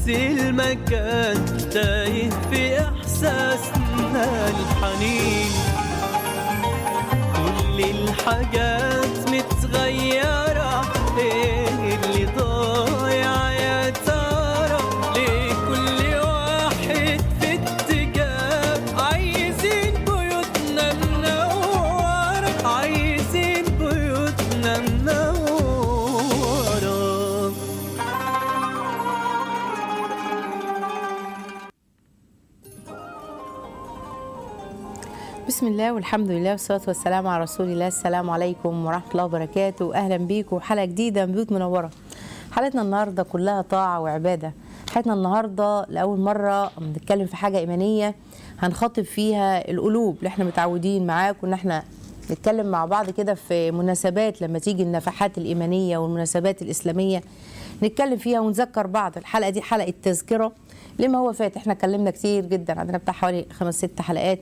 نفس المكان تايه في إحساسنا الحنين كل الحاجات متغيرة ايه اللي ضايع يا ترى ليه كل واحد في اتجاه عايزين بيوتنا منورة عايزين بيوتنا منورة بسم الله والحمد لله والصلاة والسلام على رسول الله السلام عليكم ورحمة الله وبركاته أهلا بيكم حلقة جديدة من بيوت منورة حلقتنا النهاردة كلها طاعة وعبادة حلقتنا النهاردة لأول مرة بنتكلم في حاجة إيمانية هنخاطب فيها القلوب اللي احنا متعودين معاكم ان احنا نتكلم مع بعض كده في مناسبات لما تيجي النفحات الإيمانية والمناسبات الإسلامية نتكلم فيها ونذكر بعض الحلقة دي حلقة تذكرة لما هو فات احنا اتكلمنا كتير جدا عندنا بتاع حوالي خمس ست حلقات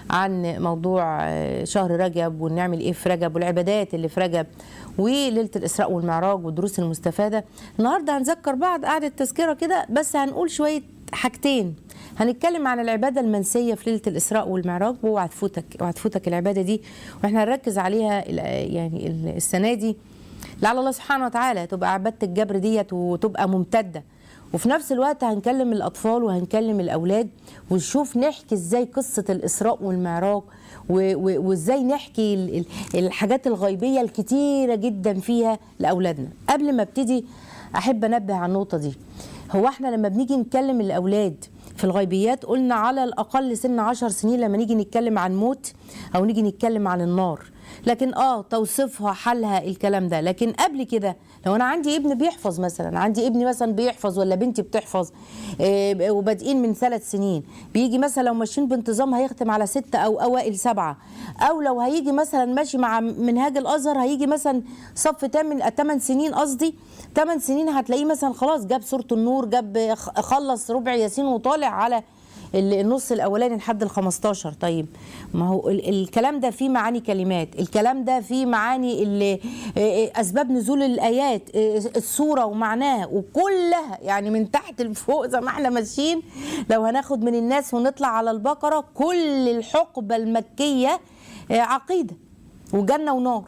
عن موضوع آه، شهر رجب ونعمل ايه في رجب والعبادات اللي في رجب وليله الاسراء والمعراج والدروس المستفاده النهارده هنذكر بعض قعده تذكره كده بس هنقول شويه حاجتين هنتكلم عن العباده المنسيه في ليله الاسراء والمعراج واوعى تفوتك اوعى تفوتك العباده دي واحنا هنركز عليها ال- يعني ال- السنه دي لعل الله سبحانه وتعالى تبقى عباده الجبر ديت وتبقى ممتده وفي نفس الوقت هنكلم الأطفال وهنكلم الأولاد ونشوف نحكي إزاي قصة الإسراء والمعراج و- و- وإزاي نحكي ال- ال- الحاجات الغيبية الكتيرة جدا فيها لأولادنا قبل ما ابتدي أحب أنبه على النقطة دي هو احنا لما بنيجي نكلم الأولاد في الغيبيات قلنا على الأقل سن عشر سنين لما نيجي نتكلم عن موت أو نيجي نتكلم عن النار لكن اه توصيفها حلها الكلام ده لكن قبل كده لو انا عندي ابن بيحفظ مثلا عندي ابني مثلا بيحفظ ولا بنتي بتحفظ آه، وبادئين من ثلاث سنين بيجي مثلا لو ماشيين بانتظام هيختم على ستة او اوائل سبعة او لو هيجي مثلا ماشي مع منهاج الازهر هيجي مثلا صف تامن ثمان سنين قصدي ثمان سنين هتلاقيه مثلا خلاص جاب سوره النور جاب خلص ربع ياسين وطالع على ال- النص الاولاني لحد ال 15 طيب ما هو ال- الكلام ده فيه معاني كلمات الكلام ده فيه معاني ال- إيه- اسباب نزول الايات إيه السوره ومعناها وكلها يعني من تحت لفوق زي ما احنا ماشيين لو هناخد من الناس ونطلع على البقره كل الحقبه المكيه إيه، عقيده وجنه ونار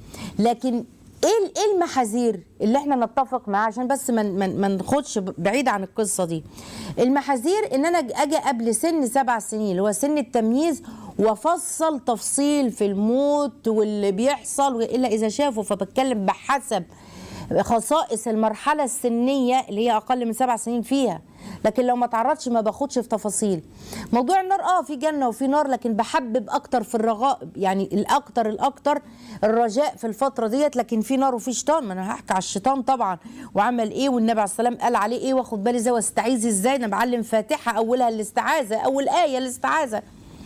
لكن ايه ايه المحاذير اللي احنا نتفق معاها عشان بس ما ما ما ناخدش بعيد عن القصه دي المحاذير ان انا اجي قبل سن سبع سنين اللي هو سن التمييز وافصل تفصيل في الموت واللي بيحصل الا اذا شافوا فبتكلم بحسب خصائص المرحله السنيه اللي هي اقل من سبع سنين فيها لكن لو ما تعرضش ما باخدش في تفاصيل موضوع النار اه في جنه وفي نار لكن بحبب اكتر في الرغائب يعني الاكتر الاكتر الرجاء في الفتره ديت لكن في نار وفي شيطان ما انا هحكي على الشيطان طبعا وعمل ايه والنبي عليه السلام قال عليه ايه واخد بالي ازاي واستعيذ ازاي انا بعلم فاتحه اولها الاستعاذه اول ايه الاستعاذه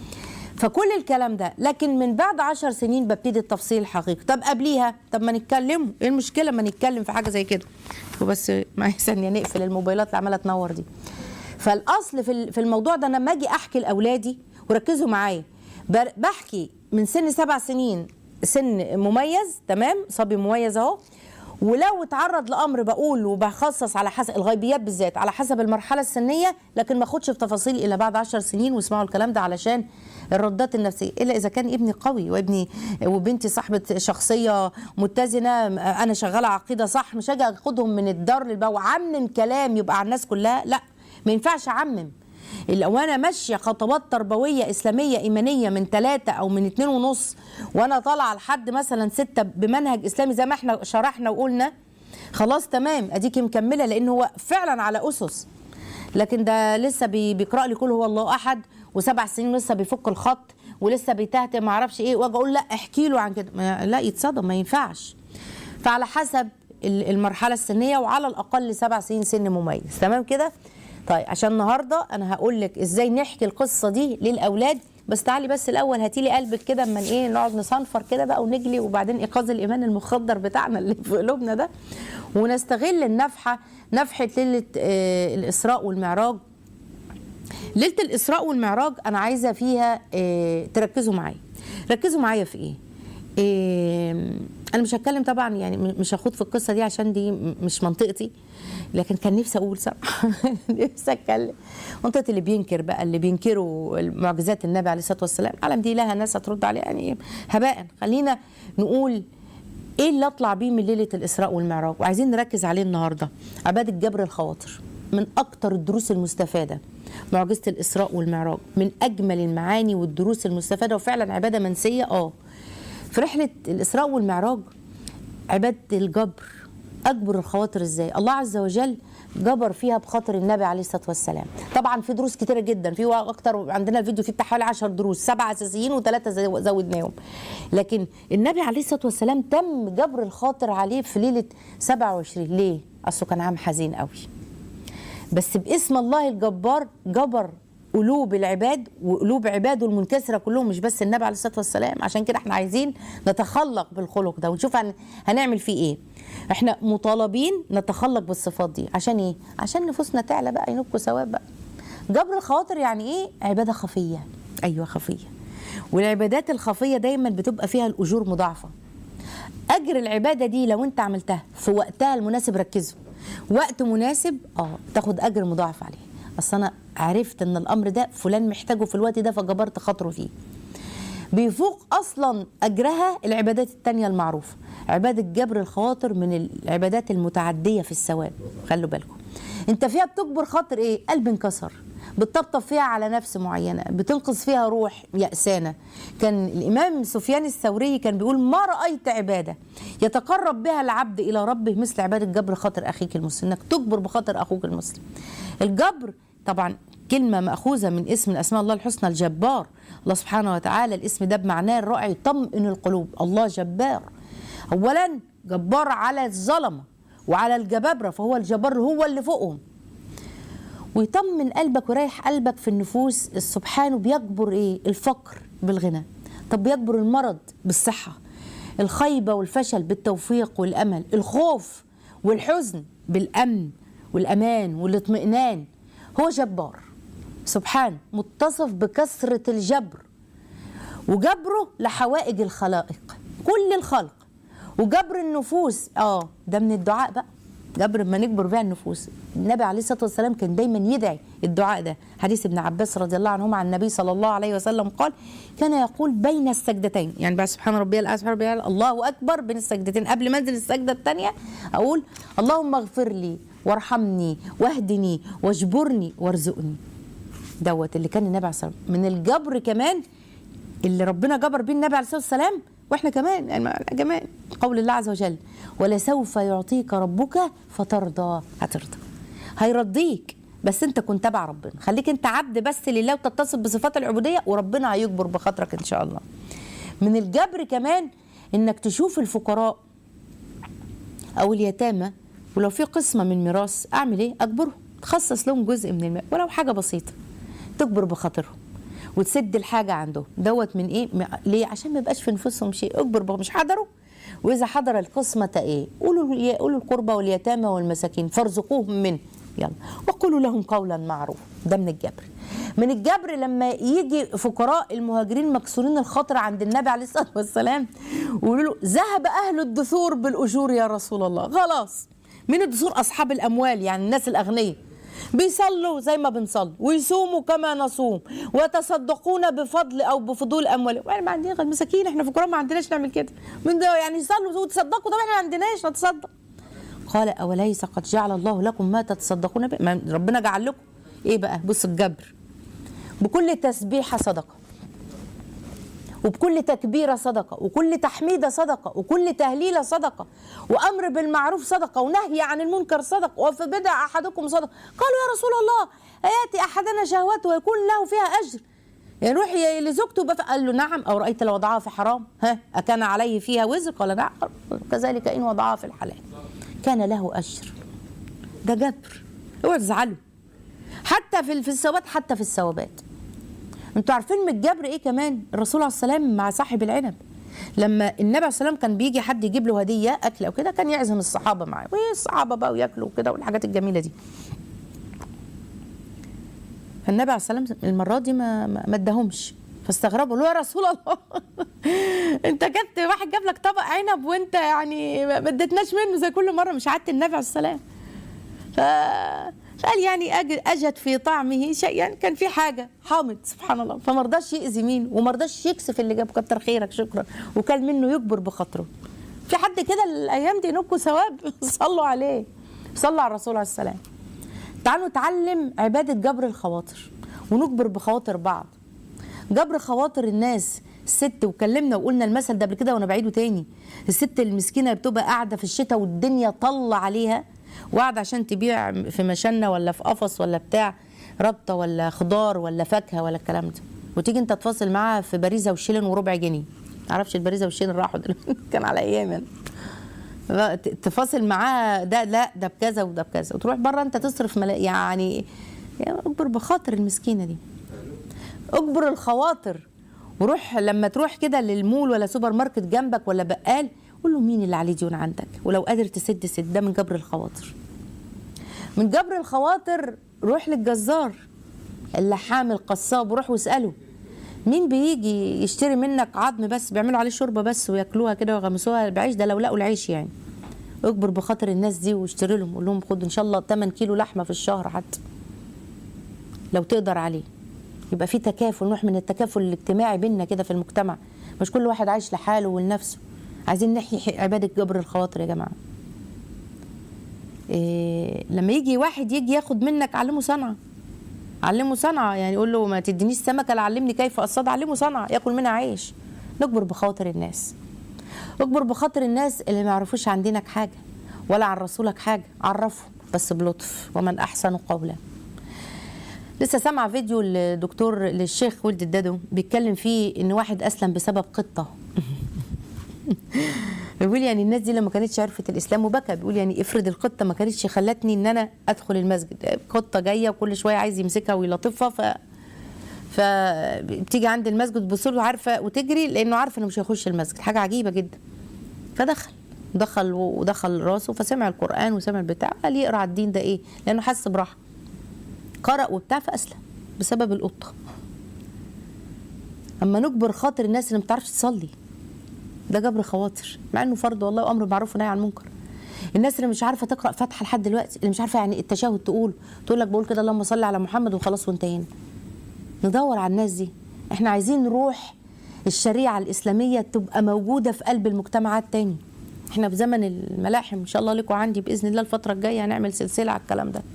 فكل الكلام ده لكن من بعد عشر سنين ببتدي التفصيل الحقيقي طب قبليها طب ما نتكلم ايه المشكله ما نتكلم في حاجه زي كده وبس ما ثانيه نقفل الموبايلات اللي عماله تنور دي فالاصل في ال- في الموضوع ده انا لما اجي احكي لاولادي وركزوا معايا بر- بحكي من سن سبع سنين سن مميز تمام صبي مميز اهو ولو اتعرض لامر بقول وبخصص على حسب الغيبيات بالذات على حسب المرحله السنيه لكن ما اخدش في تفاصيل الا بعد عشر سنين واسمعوا الكلام ده علشان الردات النفسيه الا اذا كان ابني قوي وابني وبنتي صاحبه شخصيه متزنه انا شغاله عقيده صح مش هاجي اخدهم من الدار للباب وعمم كلام يبقى على الناس كلها لا ما ينفعش اعمم لو انا ماشيه خطوات تربويه اسلاميه ايمانيه من ثلاثه او من اتنين ونص وانا طالعه لحد مثلا سته بمنهج اسلامي زي ما احنا شرحنا وقلنا خلاص تمام اديكي مكمله لان هو فعلا على اسس لكن ده لسه بي- بيقرا لي كل هو الله احد وسبع سنين لسه بيفك الخط ولسه بيتهته ما اعرفش ايه واجي اقول لا احكي له عن كده ما- لا يتصدم ما ينفعش فعلى حسب ال- المرحله السنيه وعلى الاقل سبع سنين سن مميز تمام كده طيب عشان النهارده انا هقول لك ازاي نحكي القصه دي للاولاد بس تعالي بس الاول هاتي لي قلبك كده اما ايه نقعد نصنفر كده بقى ونجلي وبعدين ايقاظ الايمان المخدر بتاعنا اللي في قلوبنا ده ونستغل النفحه نفحه ليله آه الاسراء والمعراج ليله الاسراء والمعراج انا عايزه فيها آه تركزوا معايا ركزوا معايا في ايه آه انا مش هتكلم طبعا يعني م- مش هخوض في القصه دي عشان دي م- مش منطقتي لكن كان نفسي اقول صراحه نفسي اتكلم منطقه اللي بينكر بقى اللي بينكروا معجزات النبي عليه الصلاه والسلام العالم دي لها ناس هترد عليها يعني هباء خلينا نقول ايه اللي اطلع بيه من ليله الاسراء والمعراج وعايزين نركز عليه النهارده عباده جبر الخواطر من اكتر الدروس المستفاده معجزه الاسراء والمعراج من اجمل المعاني والدروس المستفاده وفعلا عباده منسيه اه في رحله الاسراء والمعراج عباده الجبر اجبر الخواطر ازاي الله عز وجل جبر فيها بخاطر النبي عليه الصلاه والسلام طبعا في دروس كتيره جدا في اكتر عندنا الفيديو فيه بتاع حوالي 10 دروس سبعه اساسيين وثلاثه زو- زودناهم لكن النبي عليه الصلاه والسلام تم جبر الخاطر عليه في ليله 27 ليه اصله كان عام حزين قوي بس باسم الله الجبار جبر قلوب العباد وقلوب عباده المنكسره كلهم مش بس النبي عليه الصلاه والسلام عشان كده احنا عايزين نتخلق بالخلق ده ونشوف هن... هنعمل فيه ايه احنا مطالبين نتخلق بالصفات دي عشان ايه عشان نفوسنا تعلى بقى ينبكوا ثواب بقى جبر الخواطر يعني ايه عباده خفيه ايوه خفيه والعبادات الخفيه دايما بتبقى فيها الاجور مضاعفه اجر العباده دي لو انت عملتها في وقتها المناسب ركزوا وقت مناسب اه تاخد اجر مضاعف عليه اصل انا عرفت ان الامر ده فلان محتاجه في الوقت ده فجبرت خاطره فيه بيفوق اصلا اجرها العبادات التانية المعروفه عباده جبر الخواطر من العبادات المتعديه في الثواب خلوا بالكم انت فيها بتجبر خاطر ايه قلب انكسر بتطبطب فيها على نفس معينه بتنقذ فيها روح يأسانه كان الامام سفيان الثوري كان بيقول ما رايت عباده يتقرب بها العبد الى ربه مثل عباده جبر خاطر اخيك المسلم انك تجبر بخاطر اخوك المسلم الجبر طبعا كلمة مأخوذة من اسم من أسماء الله الحسنى الجبار الله سبحانه وتعالى الاسم ده بمعناه الرائع يطمئن القلوب الله جبار أولا جبار على الظلمة وعلى الجبابرة فهو الجبار هو اللي فوقهم ويطمن قلبك ويريح قلبك في النفوس سبحانه بيجبر ايه الفقر بالغنى طب بيجبر المرض بالصحة الخيبة والفشل بالتوفيق والأمل الخوف والحزن بالأمن والأمان والاطمئنان هو جبار سبحانه متصف بكثرة الجبر وجبره لحوائج الخلائق كل الخلق وجبر النفوس اه ده من الدعاء بقى جبر ما نجبر بيها النفوس النبي عليه الصلاه والسلام كان دايما يدعي الدعاء ده حديث ابن عباس رضي الله عنهما عن النبي صلى الله عليه وسلم قال كان يقول بين السجدتين يعني بعد سبحان ربي الاعلى سبحان ربي الأعلى، الله اكبر بين السجدتين قبل ما انزل السجده الثانيه اقول اللهم اغفر لي وارحمني واهدني واجبرني وارزقني دوت اللي كان النبي عليه الصلاه والسلام من الجبر كمان اللي ربنا جبر بيه النبي عليه الصلاه والسلام واحنا كمان يعني ما- كمان قول الله عز وجل ولسوف يعطيك ربك فترضى هترضى هيرضيك بس انت كنت تبع ربنا خليك انت عبد بس لله وتتصف بصفات العبوديه وربنا هيجبر بخاطرك ان شاء الله من الجبر كمان انك تشوف الفقراء او اليتامى ولو في قسمه من ميراث اعمل ايه اجبرهم تخصص لهم جزء من المال ولو حاجه بسيطه تجبر بخاطرهم وتسد الحاجه عندهم دوت من ايه م- ليه عشان ما يبقاش في نفوسهم شيء اجبر بخ- مش حضروا واذا حضر القسمه ايه قولوا الي- قولوا القربى واليتامى والمساكين فارزقوهم منه يلا وقولوا لهم قولا معروفا ده من الجبر من الجبر لما يجي فقراء المهاجرين مكسورين الخاطر عند النبي عليه الصلاه والسلام ويقولوا له ذهب اهل الدثور بالاجور يا رسول الله خلاص من الدثور اصحاب الاموال يعني الناس الاغنياء بيصلوا زي ما بنصلي ويصوموا كما نصوم ويتصدقون بفضل او بفضول اموالهم واحنا ما عندنا غير مساكين احنا فقراء ما عندناش نعمل كده من ده يعني يصلوا وتصدقوا طبعا احنا ما عندناش نتصدق قال اوليس قد جعل الله لكم ما تتصدقون به ما ربنا جعل لكم ايه بقى بص الجبر بكل تسبيحه صدقه وبكل تكبيره صدقه وكل تحميده صدقه وكل تهليله صدقه وامر بالمعروف صدقه ونهي عن المنكر صدقه وفي بدع احدكم صدقه قالوا يا رسول الله اياتي احدنا شهوته ويكون له فيها اجر يروح ي- لزوجته بف... قال له نعم او رايت لو وضعها في حرام ها اكان عليه فيها وزر قال نعم كذلك ان وضعها في الحلال كان له اجر ده جبر اوعوا تزعلوا حتى في في الثوابات حتى في الثوابات انتوا عارفين من الجبر ايه كمان الرسول عليه السلام مع صاحب العنب لما النبي عليه السلام كان بيجي حد يجيب له هديه اكل او كده كان يعزم الصحابه معاه والصحابه بقى وياكلوا كده والحاجات الجميله دي فالنبي عليه السلام المره دي ما ما ما اداهمش فاستغربوا له يا رسول الله انت جبت واحد جاب لك طبق عنب وانت يعني ما اديتناش منه زي كل مره مش عدت النبي عليه السلام ف قال يعني أج- اجد في طعمه شيء يعني كان في حاجه حامض سبحان الله فما رضاش يأذي مين وما رضاش يكسف اللي جاب كتر خيرك شكرا وكان منه يكبر بخاطره في حد كده الايام دي نبكوا ثواب صلوا عليه صلوا على الرسول عليه السلام تعالوا نتعلم عباده جبر الخواطر ونجبر بخواطر بعض جبر خواطر الناس الست وكلمنا وقلنا المثل ده قبل كده وانا بعيده تاني الست المسكينه اللي بتبقى قاعده في الشتاء والدنيا طل عليها وقاعده عشان تبيع في مشنه ولا في قفص ولا بتاع ربطه ولا خضار ولا فاكهه ولا الكلام ده وتيجي انت تفاصل معاها في باريزه وشيلن وربع جنيه معرفش الباريزه والشيلن راحوا دلوقتي كان على ايام يعني بقى ت- تفاصل معاه ده لا ده بكذا وده بكذا وتروح بره انت تصرف ملا يعني يعني اكبر بخاطر المسكينه دي اجبر الخواطر وروح لما تروح كده للمول ولا سوبر ماركت جنبك ولا بقال قول له مين اللي عليه ديون عندك ولو قادر تسد سد ده من جبر الخواطر من جبر الخواطر روح للجزار اللحام القصاب روح واساله مين بيجي يشتري منك عظم بس بيعملوا عليه شوربه بس وياكلوها كده ويغمسوها بعيش ده لو لقوا العيش يعني اجبر بخاطر الناس دي واشتري لهم قول لهم خد ان شاء الله 8 كيلو لحمه في الشهر حتى لو تقدر عليه يبقى في تكافل نوع من التكافل الاجتماعي بينا كده في المجتمع مش كل واحد عايش لحاله ولنفسه عايزين نحيي عباده جبر الخواطر يا جماعه إيه لما يجي واحد يجي ياخد منك علمه صنعه علمه صنعه يعني يقول له ما تدينيش سمكه لا علمني كيف اصطاد علمه صنعه ياكل منها عيش نجبر بخاطر الناس اجبر بخاطر الناس اللي ما يعرفوش عن دينك حاجه ولا عن رسولك حاجه عرفهم بس بلطف ومن احسن قولا لسه سامعه فيديو للدكتور للشيخ ولد الدادو بيتكلم فيه ان واحد اسلم بسبب قطه بيقول يعني الناس دي لما كانتش عرفت الاسلام وبكى بيقول يعني افرض القطه ما كانتش خلتني ان انا ادخل المسجد قطه جايه وكل شويه عايز يمسكها ويلطفها ف فبتيجي عند المسجد تبص له عارفه وتجري لانه عارف انه مش هيخش المسجد حاجه عجيبه جدا فدخل دخل ودخل راسه فسمع القران وسمع البتاع قال يقرا على الدين ده ايه لانه حس براحه قرأ وبتاع فأسلم بسبب القطة أما نجبر خاطر الناس اللي ما بتعرفش تصلي ده جبر خواطر مع إنه فرض والله وأمر معروف ونهي عن المنكر الناس اللي مش عارفة تقرأ فاتحة لحد دلوقتي اللي مش عارفة يعني التشهد تقول تقول لك بقول كده اللهم صل على محمد وخلاص وانتهينا ندور على الناس دي احنا عايزين نروح الشريعة الإسلامية تبقى موجودة في قلب المجتمعات تاني احنا في زمن الملاحم ان شاء الله لكم عندي باذن الله الفتره الجايه هنعمل سلسله على الكلام ده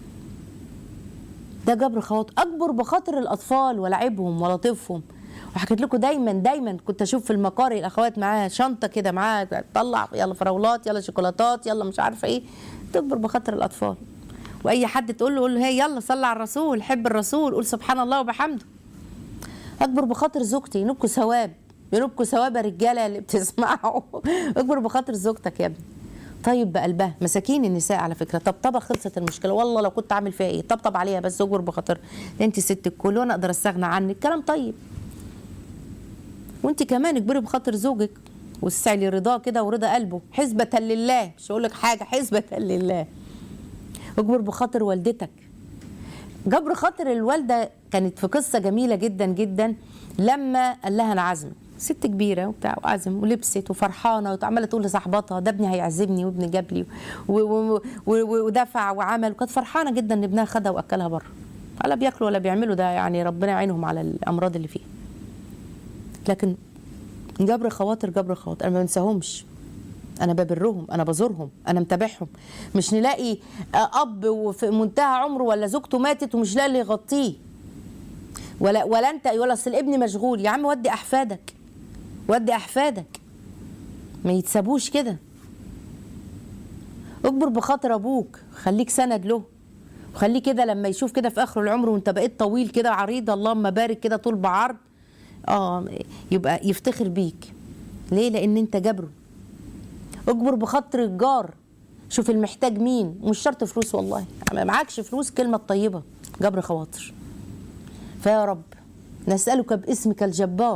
ده جبر خواطر اكبر بخاطر الاطفال ولعبهم ولطفهم وحكيت لكم دايما دايما كنت اشوف في المقاري الاخوات معاها شنطه كده معاها تطلع يلا فراولات يلا شوكولاتات يلا مش عارفه ايه تكبر بخاطر الاطفال واي حد تقول له قول له هي يلا صلي على الرسول حب الرسول قول سبحان الله وبحمده اكبر بخاطر زوجتي ينبكوا ثواب ينبكوا ثواب يا رجاله اللي بتسمعوا اكبر بخاطر زوجتك يا ابني طيب بقلبها مساكين النساء على فكره طبطبه خلصت المشكله والله لو كنت عامل فيها ايه طبطب عليها بس اجبر بخاطر ده انت ست الكل وانا اقدر استغنى عنك كلام طيب وانت كمان اجبري بخاطر زوجك وسعي رضاه كده ورضا قلبه حسبة لله مش هقول لك حاجه حسبة لله اجبر بخاطر والدتك جبر خاطر الوالده كانت في قصه جميله جدا جدا لما قال لها انا عازمه ست كبيره وبتاع وعزم ولبست وفرحانه وعماله تقول لصاحبتها ده ابني هيعزمني وابني جاب لي و- و- و- ودفع وعمل وكانت فرحانه جدا ان ابنها خدها واكلها بره ولا بياكلوا ولا بيعملوا ده يعني ربنا يعينهم على الامراض اللي فيها لكن جبر خواطر جبر خواطر انا ما بنساهمش انا ببرهم انا بزورهم انا متابعهم مش نلاقي اب وفي منتهى عمره ولا زوجته ماتت ومش لاقي اللي يغطيه ولا ولا انت ولا اصل الابن مشغول يا عم ودي احفادك ودي احفادك ما يتسابوش كده اكبر بخاطر ابوك خليك سند له وخليه كده لما يشوف كده في اخر العمر وانت بقيت طويل كده عريض اللهم بارك كده طول بعرض اه يبقى يفتخر بيك ليه لان انت جبره اجبر بخاطر الجار شوف المحتاج مين مش شرط فلوس والله ما معكش فلوس كلمه طيبه جبر خواطر فيا رب نسألك باسمك الجبار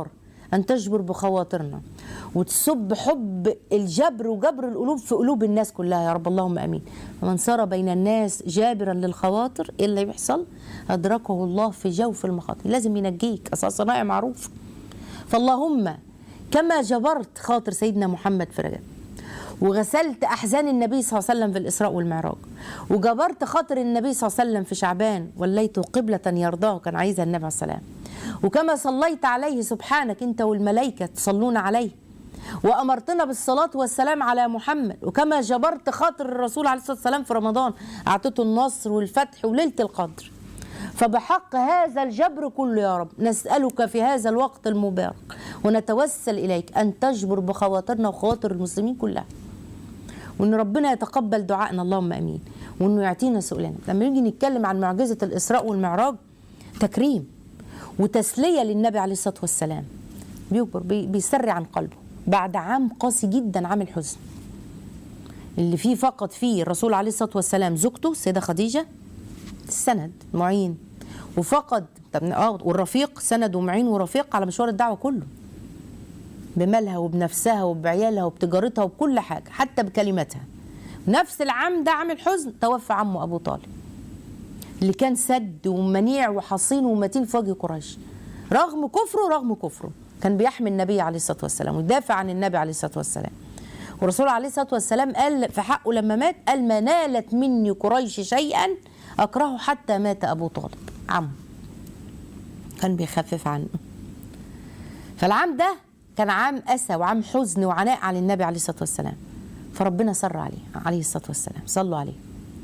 أن تجبر بخواطرنا وتصب حب الجبر وجبر القلوب في قلوب الناس كلها يا رب اللهم امين ومن صار بين الناس جابرا للخواطر ايه اللي بيحصل ادركه الله في جوف المخاطر لازم ينجيك اصل صنائع معروف فاللهم كما جبرت خاطر سيدنا محمد في رجب وغسلت احزان النبي صلى الله عليه وسلم في الاسراء والمعراج وجبرت خاطر النبي صلى الله عليه وسلم في شعبان وليت قبله يرضاه كان عايزها النبي عليه السلام وكما صليت عليه سبحانك انت والملائكه تصلون عليه وامرتنا بالصلاه والسلام على محمد وكما جبرت خاطر الرسول عليه الصلاه والسلام في رمضان اعطيته النصر والفتح وليله القدر فبحق هذا الجبر كله يا رب نسألك في هذا الوقت المبارك ونتوسل إليك أن تجبر بخواطرنا وخواطر المسلمين كلها وأن ربنا يتقبل دعائنا اللهم أمين وأنه يعطينا سؤلنا لما نيجي نتكلم عن معجزة الإسراء والمعراج تكريم وتسلية للنبي عليه الصلاة والسلام بيكبر بي- بيسري عن قلبه بعد عام قاسي جدا عام الحزن اللي فيه فقد فيه الرسول عليه الصلاة والسلام زوجته السيدة خديجة السند معين وفقد طب اه والرفيق سند ومعين ورفيق على مشوار الدعوه كله بمالها وبنفسها وبعيالها وبتجارتها وبكل حاجه حتى بكلماتها نفس العام ده عام الحزن توفى عمه ابو طالب اللي كان سد ومنيع وحصين ومتين في وجه قريش رغم كفره رغم كفره كان بيحمي النبي عليه الصلاه والسلام ويدافع عن النبي عليه الصلاه والسلام والرسول عليه الصلاه والسلام قال في حقه لما مات قال ما نالت مني قريش شيئا اكرهه حتى مات ابو طالب عمه كان بيخفف عنه فالعام ده كان عام اسى وعام حزن وعناء على النبي عليه الصلاه والسلام فربنا سر عليه عليه الصلاه والسلام صلوا عليه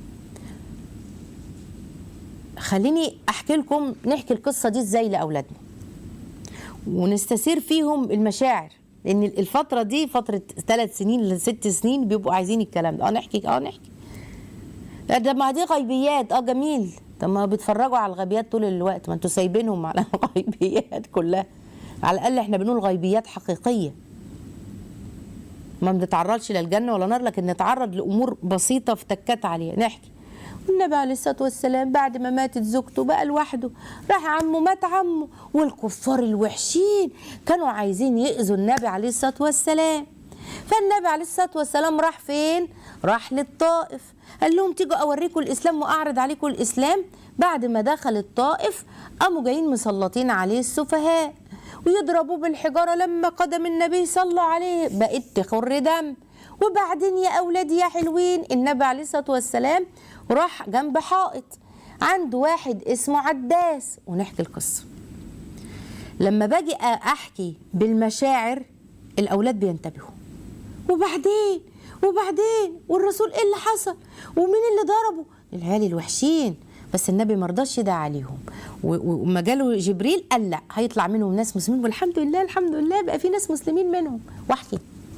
خليني احكي لكم نحكي القصه دي ازاي لاولادنا ونستثير فيهم المشاعر لان الفتره دي فتره ثلاث سنين لست سنين بيبقوا عايزين الكلام ده اه نحكي اه نحكي لا ده ما دي غيبيات اه جميل طب ما بيتفرجوا على الغيبيات طول الوقت ما انتوا سايبينهم على الغيبيات كلها على الاقل احنا بنقول غيبيات حقيقيه ما بنتعرضش للجنه ولا نار لكن نتعرض لامور بسيطه في تكات عليها نحكي النبي عليه الصلاه والسلام بعد ما ماتت زوجته بقى لوحده راح عمه مات عمه والكفار الوحشين كانوا عايزين يأذوا النبي عليه الصلاه والسلام فالنبي عليه الصلاه والسلام راح فين؟ راح للطائف قال لهم تيجوا اوريكم الاسلام واعرض عليكم الاسلام بعد ما دخل الطائف قاموا جايين مسلطين عليه السفهاء ويضربوه بالحجاره لما قدم النبي صلى عليه بقت تخر دم وبعدين يا اولادي يا حلوين النبي عليه الصلاه والسلام راح جنب حائط عنده واحد اسمه عداس ونحكي القصه لما باجي احكي بالمشاعر الاولاد بينتبهوا وبعدين وبعدين والرسول ايه اللي حصل ومين اللي ضربه العيال الوحشين بس النبي ما رضاش يدعي عليهم و- و- وما جاله جبريل قال لا هيطلع منهم ناس مسلمين والحمد لله الحمد لله بقى في ناس مسلمين منهم واحكي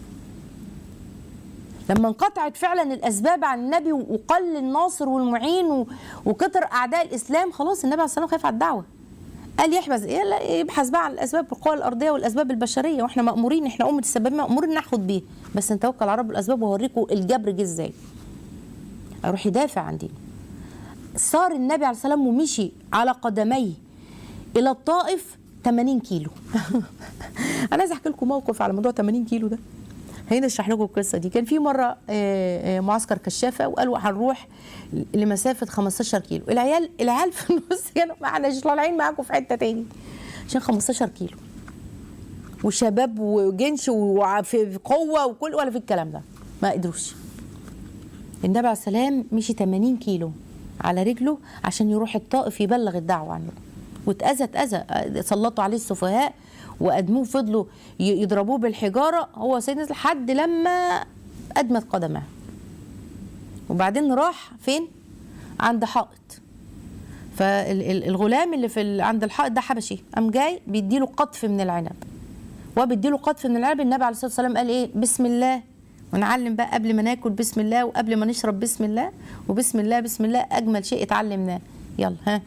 لما انقطعت فعلا الاسباب عن النبي وقل الناصر والمعين و- وكتر اعداء الاسلام خلاص النبي عليه الصلاه والسلام خاف على الدعوه قال يحبس إيه لا يبحث بقى عن الاسباب القوى الارضيه والاسباب البشريه واحنا مامورين احنا امه السبابين مامورين ناخد بيه بس نتوكل على رب الاسباب وهوريكم الجبر جه ازاي اروح يدافع عن دينه صار النبي عليه الصلاه والسلام ومشي على قدميه الى الطائف 80 كيلو انا عايز احكي لكم موقف على موضوع 80 كيلو ده هنا اشرح لكم القصه دي كان في مره آه، آه، معسكر كشافه وقالوا هنروح لمسافه 15 كيلو العيال العيال في النص كانوا ما احناش طالعين معاكم في حته تاني عشان 15 كيلو وشباب وجنش وفي قوه وكل ولا في الكلام ده ما قدروش النبي عليه السلام مشي 80 كيلو على رجله عشان يروح الطائف يبلغ الدعوه عنه واتأذى اتأذى سلطوا عليه السفهاء وأدموه فضلوا ي- يضربوه بالحجارة هو سيدنا لحد لما أدمت قدمه وبعدين راح فين عند حائط فالغلام اللي في ال- عند الحائط ده حبشي قام جاي بيديله قطف من العنب وبيديله قطف من العنب النبي عليه الصلاه والسلام قال ايه بسم الله ونعلم بقى قبل ما ناكل بسم الله وقبل ما نشرب بسم الله وبسم الله بسم الله اجمل شيء اتعلمناه يلا ها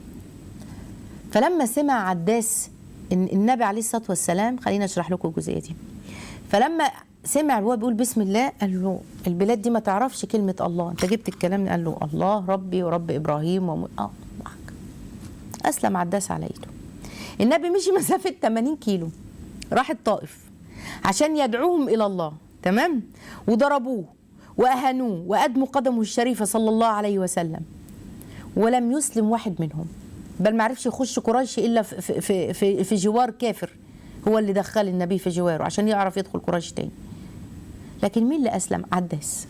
فلما سمع عداس ان النبي عليه الصلاه والسلام خلينا اشرح لكم الجزئيه دي فلما سمع وهو بيقول بسم الله قال له البلاد دي ما تعرفش كلمه الله انت جبت الكلام قال له الله ربي ورب ابراهيم وم... اه ضحك. اسلم عداس على ايده النبي مشي مسافه 80 كيلو راح الطائف عشان يدعوهم الى الله تمام وضربوه واهانوه وادموا قدمه الشريفه صلى الله عليه وسلم ولم يسلم واحد منهم بل ما عرفش يخش قريش الا في في في, في جوار كافر هو اللي دخل النبي في جواره عشان يعرف يدخل قريش تاني لكن مين اللي اسلم عداس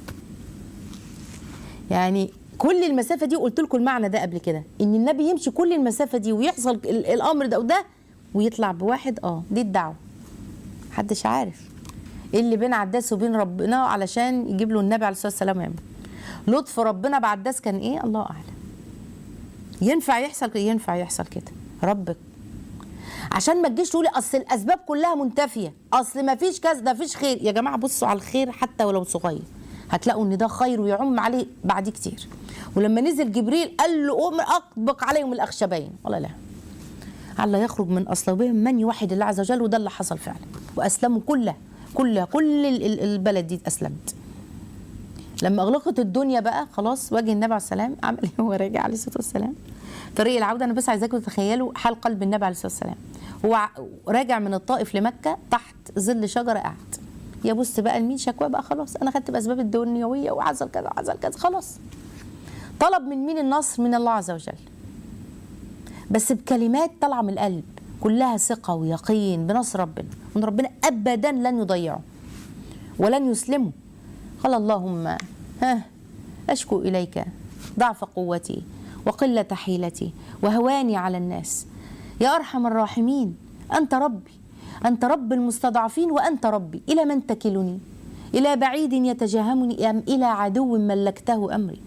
يعني كل المسافه دي قلت لكم المعنى ده قبل كده ان النبي يمشي كل المسافه دي ويحصل ال- الامر ده وده ويطلع بواحد اه دي الدعوه محدش عارف ايه اللي بين عداس وبين ربنا علشان يجيب له النبي عليه الصلاه والسلام يعمل لطف ربنا بعداس كان ايه الله اعلم ينفع يحصل كده ينفع يحصل كده ربك عشان ما تجيش تقولي اصل الاسباب كلها منتفيه اصل ما فيش كذا ده فيش خير يا جماعه بصوا على الخير حتى ولو صغير هتلاقوا ان ده خير ويعم عليه بعد كتير ولما نزل جبريل قال له قوم اطبق عليهم الاخشبين ولا لا على يخرج من اصلابهم من يوحد الله عز وجل وده اللي حصل فعلا واسلموا كلها كلها كل ال- ال- البلد دي اسلمت لما اغلقت الدنيا بقى خلاص وجه النبي عليه السلام عمل ايه هو راجع عليه الصلاه والسلام طريق العوده انا بس عايزاكم تتخيلوا حال قلب النبي عليه الصلاه والسلام هو ع- راجع من الطائف لمكه تحت ظل شجره قاعد يبص بقى لمين شكوى بقى خلاص انا خدت باسباب الدنيويه وعزل كذا وعزل كذا خلاص طلب من مين النصر من الله عز وجل بس بكلمات طالعه من القلب كلها ثقه ويقين بنصر ربنا وان ربنا ابدا لن يضيعه ولن يسلمه قال اللهم ها أشكو إليك ضعف قوتي وقلة حيلتي وهواني على الناس يا أرحم الراحمين أنت ربي أنت رب المستضعفين وأنت ربي إلى من تكلني إلى بعيد يتجاهمني أم إلى عدو ملكته أمري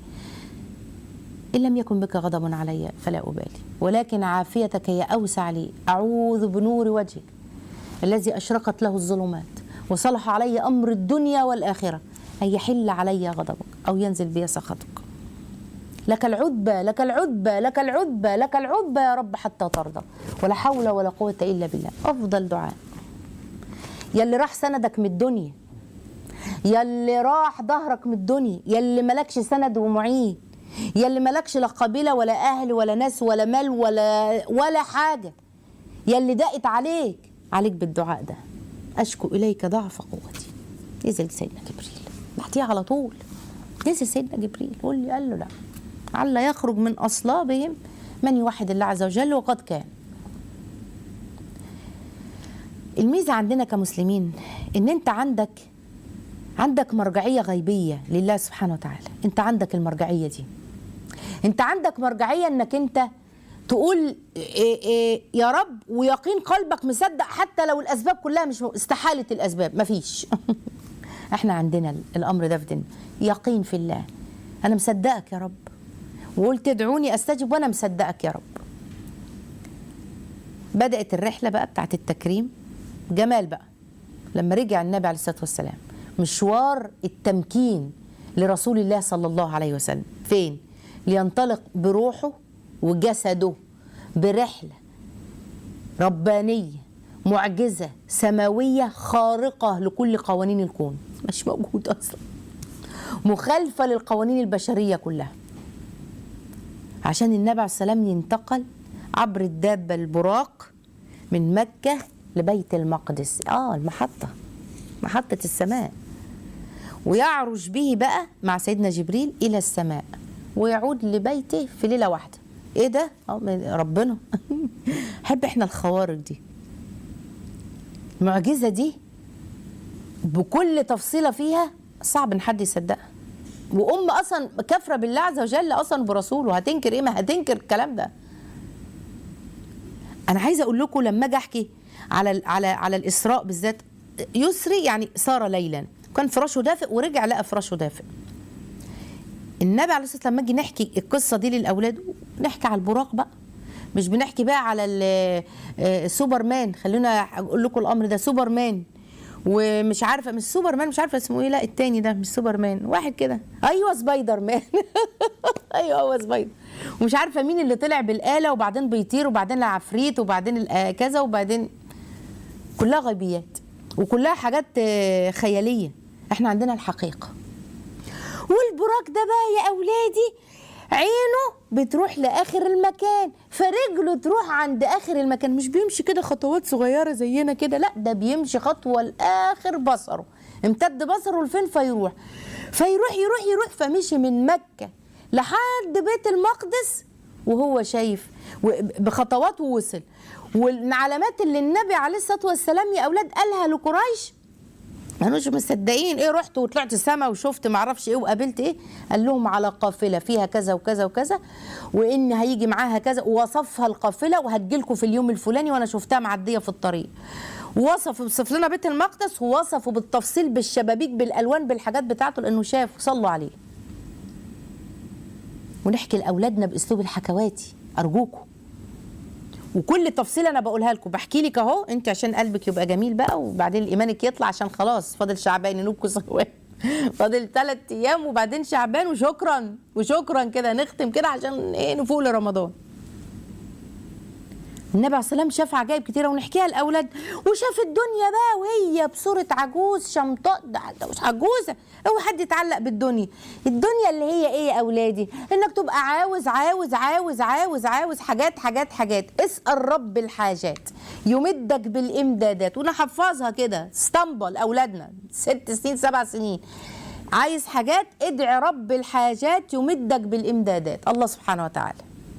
إن لم يكن بك غضب علي فلا أبالي ولكن عافيتك يا أوسع لي أعوذ بنور وجهك الذي أشرقت له الظلمات وصلح علي أمر الدنيا والآخرة أن يحل علي غضبك أو ينزل بي سخطك لك العتبى لك العتبى لك العتبى لك العتبى يا رب حتى ترضى ولا حول ولا قوة إلا بالله أفضل دعاء يا اللي راح سندك من الدنيا يا اللي راح ظهرك من الدنيا يا اللي ملكش سند ومعين يا اللي ملكش لا قبيلة ولا أهل ولا ناس ولا مال ولا ولا حاجة يا اللي ضاقت عليك عليك بالدعاء ده أشكو إليك ضعف قوتي نزل سيدنا جبريل بعديها على طول نزل سيدنا جبريل قول لي قال له لا على يخرج من أصلابهم من يوحد الله عز وجل وقد كان الميزة عندنا كمسلمين إن أنت عندك عندك مرجعية غيبية لله سبحانه وتعالى أنت عندك المرجعية دي أنت عندك مرجعية أنك أنت تقول إيه إيه يا رب ويقين قلبك مصدق حتى لو الأسباب كلها مش م- استحالة الأسباب مفيش احنا عندنا الأمر ده في ديننا يقين في الله أنا مصدقك يا رب وقلت ادعوني أستجب وأنا مصدقك يا رب بدأت الرحلة بقى بتاعت التكريم جمال بقى لما رجع النبي عليه الصلاة والسلام مشوار التمكين لرسول الله صلى الله عليه وسلم فين لينطلق بروحه وجسده برحلة ربانية معجزة سماوية خارقة لكل قوانين الكون مش موجود أصلا مخالفة للقوانين البشرية كلها عشان النبي عليه السلام ينتقل عبر الدابة البراق من مكة لبيت المقدس اه المحطة محطة السماء ويعرج به بقى مع سيدنا جبريل إلى السماء ويعود لبيته في ليلة واحدة ايه ده اه من ربنا حب احنا الخوارق دي المعجزة دي بكل تفصيلة فيها صعب ان حد يصدقها وام اصلا كافره بالله عز وجل اصلا برسوله هتنكر ايه ما هتنكر الكلام ده انا عايزه اقول لكم لما اجي احكي على ال- على على الاسراء بالذات يسري يعني سار ليلا كان فراشه دافئ ورجع لقى فراشه دافئ النبي عليه الصلاه والسلام لما نيجي نحكي القصه دي للاولاد نحكي على البراق بقى مش بنحكي بقى على ال- آه، سوبرمان خلونا اقول لكم الامر ده سوبرمان ومش عارفه مش سوبرمان مش عارفه اسمه ايه لا التاني ده مش سوبرمان واحد كده ايوه سبايدر مان ايوه هو سبايدر ومش عارفه مين اللي طلع بالاله وبعدين بيطير وبعدين العفريت وبعدين ال- آه، كذا وبعدين كلها غيبيات وكلها حاجات آه، خياليه احنا عندنا الحقيقه والبراق ده بقى يا اولادي عينه بتروح لاخر المكان فرجله تروح عند اخر المكان مش بيمشي كده خطوات صغيره زينا كده لا ده بيمشي خطوه لاخر بصره امتد بصره لفين فيروح فيروح يروح يروح فمشي من مكه لحد بيت المقدس وهو شايف بخطوات ووصل والعلامات اللي النبي عليه الصلاه والسلام يا اولاد قالها لقريش كانوش مصدقين ايه رحت وطلعت السما وشفت معرفش ايه وقابلت ايه قال لهم على قافله فيها كذا وكذا وكذا وان هيجي معاها كذا ووصفها القافله وهتجيلكم في اليوم الفلاني وانا شفتها معديه في الطريق وصف وصف لنا بيت المقدس ووصفه بالتفصيل بالشبابيك بالالوان بالحاجات بتاعته لانه شاف صلوا عليه ونحكي لاولادنا باسلوب الحكواتي ارجوكم وكل تفصيل انا بقولها لكم بحكي لك اهو انت عشان قلبك يبقى جميل بقى وبعدين ايمانك يطلع عشان خلاص فاضل شعبان ينوبكم صواب فاضل ثلاث ايام وبعدين شعبان وشكرا وشكرا كده نختم كده عشان ايه نفوق لرمضان النبي عليه السلام شاف عجائب كتيره ونحكيها لاولاد وشاف الدنيا بقى وهي بصوره عجوز شمطاء ده ده مش عجوزه اوعى حد يتعلق بالدنيا الدنيا اللي هي ايه يا اولادي انك تبقى عاوز عاوز عاوز عاوز عاوز حاجات حاجات حاجات اسال رب الحاجات يمدك بالامدادات ونحفظها كده اسطنبل اولادنا ست سنين سبع سنين عايز حاجات ادعي رب الحاجات يمدك بالامدادات الله سبحانه وتعالى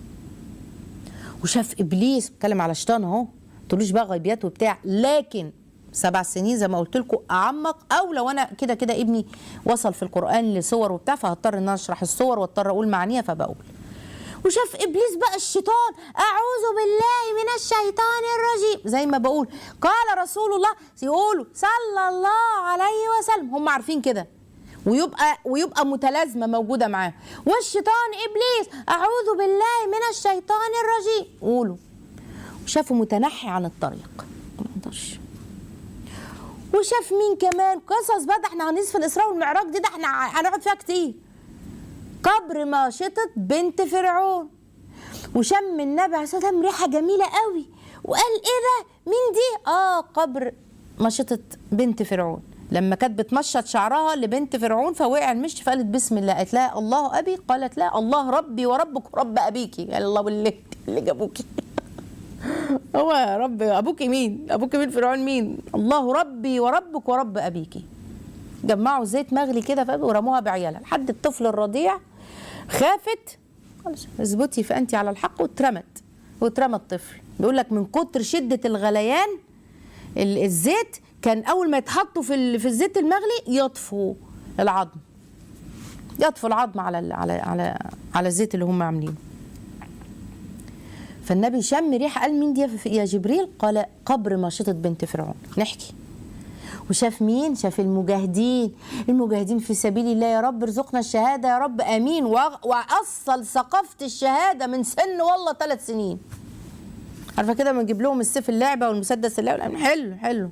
وشاف ابليس بتكلم على شيطان اهو تقولوش بقى غيبيات وبتاع لكن سبع سنين زي ما قلت لكم اعمق او لو انا كده كده ابني وصل في القران لصور وبتاع فهضطر ان انا اشرح الصور واضطر اقول معانيها فبقول وشاف ابليس بقى الشيطان اعوذ بالله من الشيطان الرجيم زي ما بقول قال رسول الله يقولوا صلى الله عليه وسلم هم عارفين كده ويبقى ويبقى متلازمه موجوده معاه والشيطان ابليس اعوذ بالله من الشيطان الرجيم قولوا وشافه متنحي عن الطريق ما اقدرش وشاف مين كمان قصص بقى ده احنا هنصف الاسراء والمعراج دي ده احنا هنقعد فيها كتير قبر ماشطة بنت فرعون وشم النبي عليه الصلاه والسلام ريحه جميله قوي وقال ايه ده مين دي اه قبر ماشطة بنت فرعون لما كانت بتمشط شعرها لبنت فرعون فوقع المشط فقالت بسم الله قالت لها الله ابي قالت لا الله ربي وربك ورب ابيكي قال الله واللي اللي جابوكي هو يا رب ابوك مين ابوك مين فرعون مين الله ربي وربك ورب ابيكي جمعوا زيت مغلي كده ورموها بعيالها لحد الطفل الرضيع خافت خلاص اثبتي فانت على الحق واترمت واترمى الطفل بيقول لك من كتر شده الغليان الزيت كان اول ما يتحطوا في في الزيت المغلي يطفوا العظم يطفوا العظم على على على على الزيت اللي هم عاملينه فالنبي شم ريحه قال مين دي يا جبريل قال قبر ماشطه بنت فرعون نحكي وشاف مين شاف المجاهدين المجاهدين في سبيل الله يا رب ارزقنا الشهاده يا رب امين واصل ثقافه الشهاده من سن والله ثلاث سنين عارفه كده ما نجيب لهم السيف اللعبه والمسدس اللعبه حلو حلو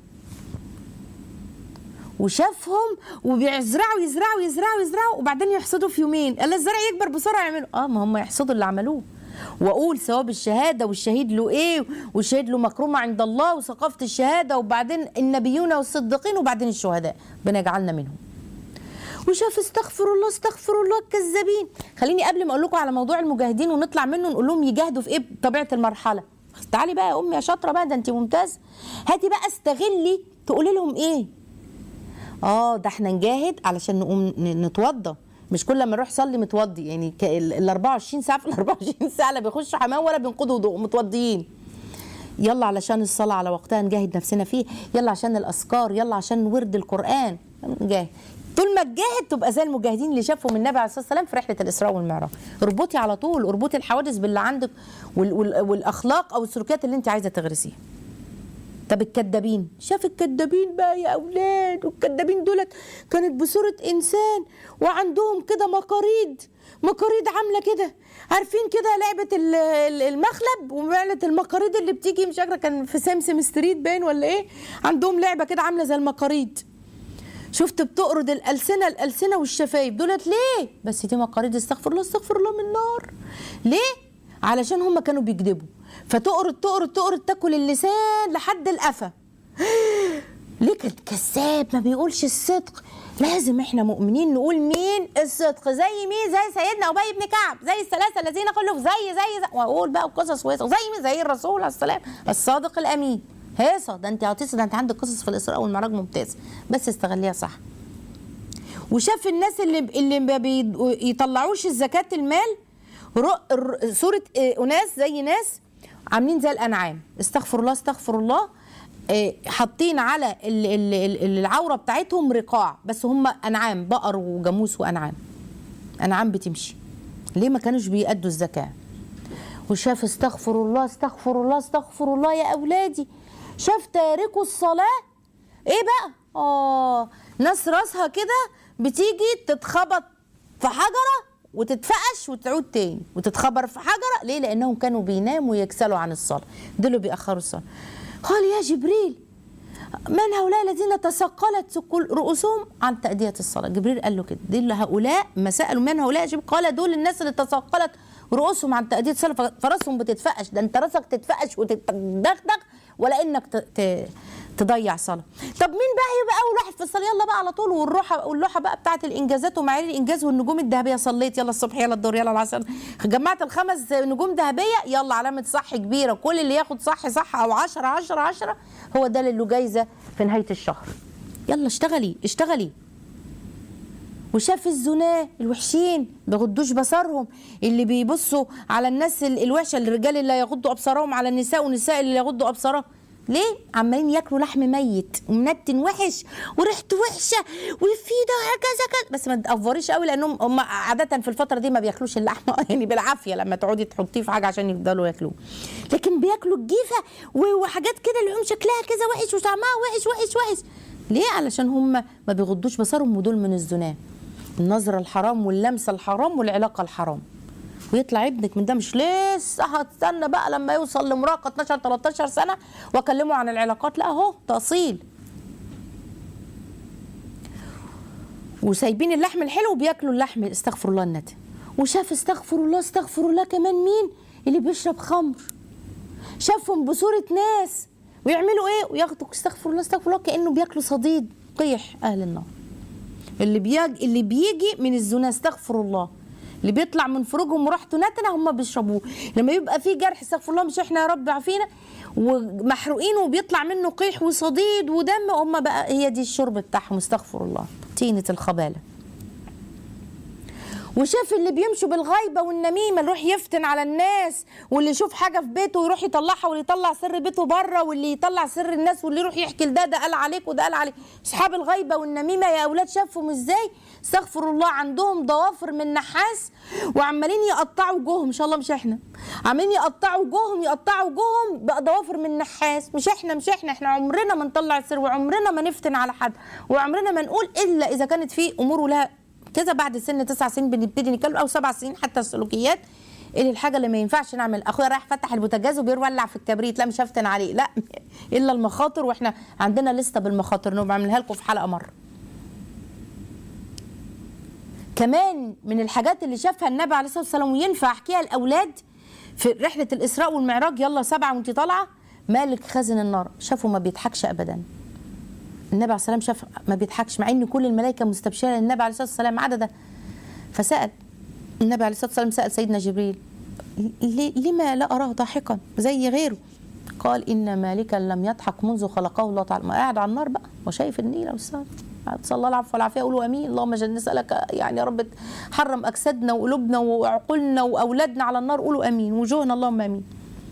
وشافهم وبيزرعوا يزرعوا يزرعوا يزرعوا وبعدين يحصدوا في يومين قال الزرع يكبر بسرعه يعملوا اه ما هم يحصدوا اللي عملوه واقول ثواب الشهاده والشهيد له ايه والشهيد له مكرمه عند الله وثقافه الشهاده وبعدين النبيون والصديقين وبعدين الشهداء ربنا يجعلنا منهم وشاف استغفر الله استغفر الله الكذابين خليني قبل ما اقول لكم على موضوع المجاهدين ونطلع منه نقول لهم يجاهدوا في ايه بطبيعه المرحله تعالي بقى يا امي يا شاطره بقى ده انت ممتاز هاتي بقى استغلي تقولي لهم ايه اه ده احنا نجاهد علشان نقوم نتوضى مش كل ما نروح صلي متوضي يعني ال 24 ساعه في ال 24 ساعه لا بيخشوا حمام ولا بينقضوا وضوء متوضيين يلا علشان الصلاه على وقتها نجاهد نفسنا فيه يلا عشان الاذكار يلا عشان ورد القران نجاهد طول ما تجاهد تبقى زي المجاهدين اللي شافهم النبي عليه الصلاه والسلام في رحله الاسراء والمعراج اربطي على طول اربطي الحوادث باللي عندك وال وال والاخلاق او السلوكيات اللي انت عايزه تغرسيها طب الكدابين شاف الكدابين بقى يا اولاد والكدابين دولت كانت بصوره انسان وعندهم كده مقاريد مقاريد عامله كده عارفين كده لعبه المخلب ولعبه المقاريد اللي بتيجي مش فاكره كان في سمسم ستريت باين ولا ايه عندهم لعبه كده عامله زي المقاريد شفت بتقرض الالسنه الالسنه والشفايف دولت ليه بس دي مقاريد استغفر الله استغفر الله من النار ليه علشان هم كانوا بيكذبوا فتقرد تقرد تقرد تاكل اللسان لحد القفا ليه كان كذاب ما بيقولش الصدق لازم احنا مؤمنين نقول مين الصدق زي مين زي سيدنا ابي بن كعب زي الثلاثه الذين قالوا زي زي, زي واقول بقى قصص ويصة زي مين زي الرسول عليه السلام الصادق الامين هيصه ده انت هتصل ده انت عندك قصص في الاسراء والمعراج ممتازه بس استغليها صح وشاف الناس اللي اللي ما بيطلعوش الزكاه المال رو- الر- صوره آه، اناس زي ناس عاملين زي الانعام استغفر الله استغفر الله آه، حاطين على ال- ال- ال- العوره بتاعتهم رقاع بس هم انعام بقر وجاموس وانعام انعام بتمشي ليه ما كانوش بيأدوا الزكاه وشاف استغفر الله استغفر الله استغفر الله يا اولادي شاف تاركوا الصلاه ايه بقى اه ناس راسها كده بتيجي تتخبط في حجره وتتفقش وتعود تاني وتتخبر في حجره ليه لانهم كانوا بيناموا ويكسلوا عن الصلاه دول اللي بيأخروا الصلاه قال يا جبريل من هؤلاء الذين تثقلت ثقول رؤوسهم عن تأدية الصلاة جبريل قال له كده دول هؤلاء ما سألوا من هؤلاء جبريل قال دول الناس اللي تثقلت رؤوسهم عن تأدية الصلاة فراسهم بتتفقش ده انت راسك تتفقش وتتدغدغ ولا انك ت... ت... تضيع صلاة طب مين بقى يبقى اول واحد في الصلاة يلا بقى على طول والروحة واللوحة بقى بتاعت الانجازات ومعايير الانجاز والنجوم الذهبية صليت يلا الصبح يلا الظهر يلا العصر جمعت الخمس نجوم ذهبية يلا علامة صح كبيرة كل اللي ياخد صح صح او 10 10 10 هو ده اللي له جايزة في نهاية الشهر يلا اشتغلي اشتغلي وشاف الزناه الوحشين بيغضوش بصرهم اللي بيبصوا على الناس ال- الوحشه الرجال اللي يغضوا ابصارهم على النساء والنساء اللي يغضوا ابصارهم ليه عمالين ياكلوا لحم ميت ومنتن وحش وريحته وحشه وفي ده كذا كذا بس ما تقفريش قوي لانهم هم عاده في الفتره دي ما بياكلوش اللحمه يعني بالعافيه لما تقعدي تحطيه في حاجه عشان يفضلوا ياكلوه لكن بياكلوا الجيفه و- وحاجات كده اللي هم شكلها كذا وحش وطعمها وحش وحش وحش ليه علشان هم ما بيغضوش بصرهم ودول من الزناه النظرة الحرام واللمسة الحرام والعلاقة الحرام ويطلع ابنك من ده مش لسه هتستنى بقى لما يوصل لمراهقة 12 13 سنة واكلمه عن العلاقات لا اهو تأصيل وسايبين اللحم الحلو وبياكلوا اللحم استغفر الله النتن وشاف استغفر الله استغفر الله كمان مين اللي بيشرب خمر شافهم بصورة ناس ويعملوا ايه وياخدوا استغفر الله استغفر الله كأنه بياكلوا صديد قيح اهل النار اللي بيجي اللي بيجي من الزنا استغفر الله اللي بيطلع من فروجهم وراحته نتنه هم بيشربوه لما يبقى في جرح استغفر الله مش احنا يا رب عافينا ومحروقين وبيطلع منه قيح وصديد ودم هم بقى هي دي الشرب بتاعهم استغفر الله طينة الخبالة وشاف اللي بيمشوا بالغيبة والنميمة اللي يروح يفتن على الناس واللي يشوف حاجة في بيته ويروح يطلعها واللي يطلع سر بيته بره واللي يطلع سر الناس واللي يروح يحكي لده ده قال عليك وده قال عليك اصحاب الغيبة والنميمة يا اولاد شافهم ازاي استغفر الله عندهم ضوافر من نحاس وعمالين يقطعوا وجوههم ان شاء الله مش احنا عمالين يقطعوا وجوههم يقطعوا وجوههم بقى ضوافر من نحاس مش احنا مش احنا احنا عمرنا ما نطلع سر وعمرنا ما نفتن على حد وعمرنا ما نقول الا اذا كانت في امور لها كذا بعد سن تسع سنين بنبتدي نتكلم او سبع سنين حتى السلوكيات ايه الحاجه اللي ما ينفعش نعمل اخويا رايح فتح البوتاجاز وبيولع في الكبريت لا مش هفتن عليه لا الا المخاطر واحنا عندنا لسته بالمخاطر نبقى بعملها لكم في حلقه مره كمان من الحاجات اللي شافها النبي عليه الصلاه والسلام وينفع احكيها لاولاد في رحله الاسراء والمعراج يلا سبعه وانت طالعه مالك خازن النار شافه ما بيضحكش ابدا النبي عليه الصلاه والسلام شاف ما بيضحكش مع ان كل الملائكه مستبشره للنبي عليه الصلاه والسلام عددا فسال النبي عليه الصلاه والسلام سال سيدنا جبريل ليه- لما لا اراه ضاحكا زي غيره قال ان مالكا لم يضحك منذ خلقه الله تعالى ما قاعد على النار بقى وشايف النيل والسلام صلى الله العفو والعافيه قولوا امين اللهم جل نسالك يعني يا رب حرم اجسادنا وقلوبنا وعقولنا واولادنا على النار قولوا امين وجوهنا اللهم امين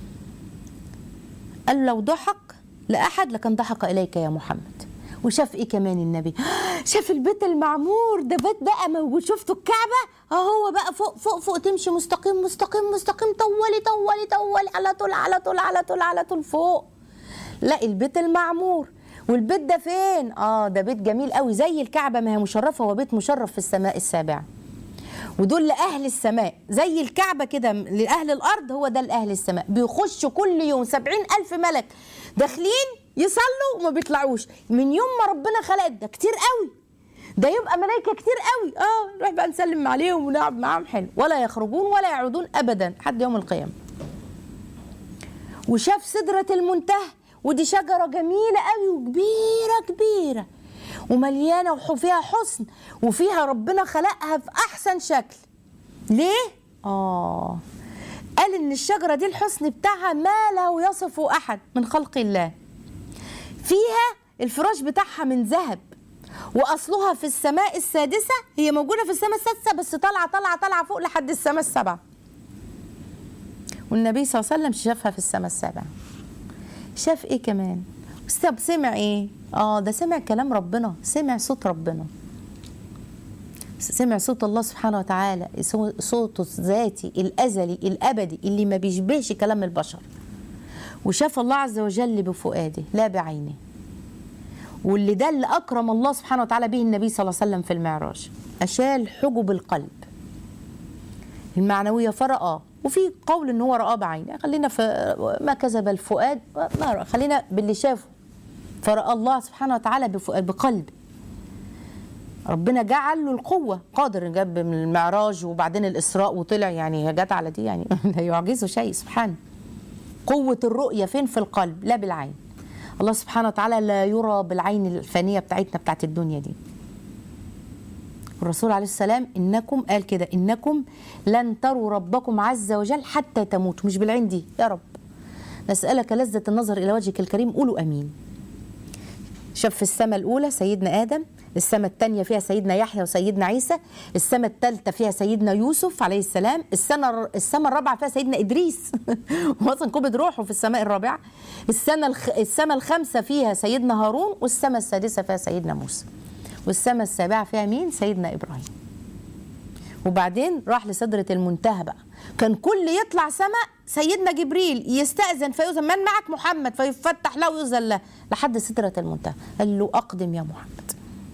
قال لو ضحك لاحد لكان ضحك اليك يا محمد وشاف ايه كمان النبي شاف البيت المعمور ده بيت بقى موجود شفتوا الكعبه اهو بقى فوق فوق فوق تمشي مستقيم مستقيم مستقيم طولي طولي طولي على طول على طول على طول على طول فوق لا البيت المعمور والبيت ده فين اه ده بيت جميل قوي زي الكعبه ما هي مشرفه هو بيت مشرف في السماء السابعه ودول لأهل السماء زي الكعبة كده لأهل الأرض هو ده لأهل السماء بيخشوا كل يوم سبعين ألف ملك داخلين يصلوا وما بيطلعوش من يوم ما ربنا خلق ده كتير قوي ده يبقى ملائكة كتير قوي اه نروح بقى نسلم عليهم ونلعب معاهم حلو ولا يخرجون ولا يعودون أبدا لحد يوم القيامة وشاف سدرة المنتهى ودي شجره جميله قوي وكبيره كبيره ومليانه وفيها حسن وفيها ربنا خلقها في احسن شكل ليه اه قال ان الشجره دي الحسن بتاعها ما لا يصفه احد من خلق الله فيها الفراش بتاعها من ذهب واصلها في السماء السادسه هي موجوده في السماء السادسه بس طالعه طالعه طالعه فوق لحد السماء السبعه والنبي صلى الله عليه وسلم شافها في السماء السابعه شاف ايه كمان طب سمع ايه اه ده سمع كلام ربنا سمع صوت ربنا سمع صوت الله سبحانه وتعالى صوته الذاتي الازلي الابدي اللي ما بيشبهش كلام البشر وشاف الله عز وجل بفؤاده لا بعينه واللي ده اللي اكرم الله سبحانه وتعالى به النبي صلى الله عليه وسلم في المعراج اشال حجب القلب المعنويه فرأى وفي قول ان هو رآه بعينه خلينا في ما كذب الفؤاد ما رأى خلينا باللي شافه فرأى الله سبحانه وتعالى بفؤاد بقلب ربنا جعل له القوه قادر جاب من المعراج وبعدين الاسراء وطلع يعني جت على دي يعني لا يعجزه شيء سبحانه قوه الرؤيه فين في القلب لا بالعين الله سبحانه وتعالى لا يرى بالعين الفانيه بتاعتنا بتاعت الدنيا دي الرسول عليه السلام انكم قال كده انكم لن تروا ربكم عز وجل حتى تموتوا مش بالعين دي يا رب نسالك لذه النظر الى وجهك الكريم قولوا امين شاف في السماء الاولى سيدنا ادم السماء الثانيه فيها سيدنا يحيى وسيدنا عيسى السماء الثالثه فيها سيدنا يوسف عليه السلام السنه السماء الرابعه فيها سيدنا ادريس واصلا قبض روحه في السماء الرابعه السنه الخ... السماء الخامسه فيها سيدنا هارون والسماء السادسه فيها سيدنا موسى والسماء السابعه فيها مين سيدنا ابراهيم وبعدين راح لسدرة المنتهى بقى كان كل يطلع سماء سيدنا جبريل يستأذن فيؤذن من معك محمد فيفتح له ويؤذن له لحد سدرة المنتهى قال له أقدم يا محمد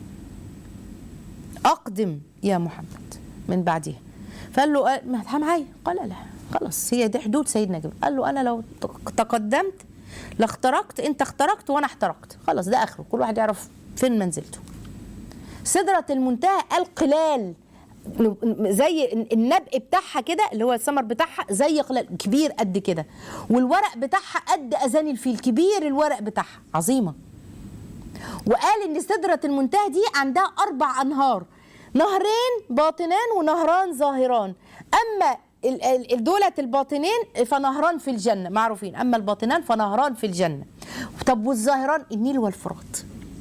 أقدم يا محمد من بعدها فقال له ما معايا قال لا خلاص هي دي حدود سيدنا جبريل قال له أنا لو تقدمت لاخترقت أنت اخترقت وأنا احترقت خلاص ده آخره كل واحد يعرف فين منزلته سدرة المنتهى القلال زي النبق بتاعها كده اللي هو الثمر بتاعها زي قلال كبير قد كده والورق بتاعها قد اذان الفيل كبير الورق بتاعها عظيمه وقال ان سدره المنتهى دي عندها اربع انهار نهرين باطنان ونهران ظاهران اما دولة الباطنين فنهران في الجنة معروفين أما الباطنان فنهران في الجنة طب والظاهران النيل والفرات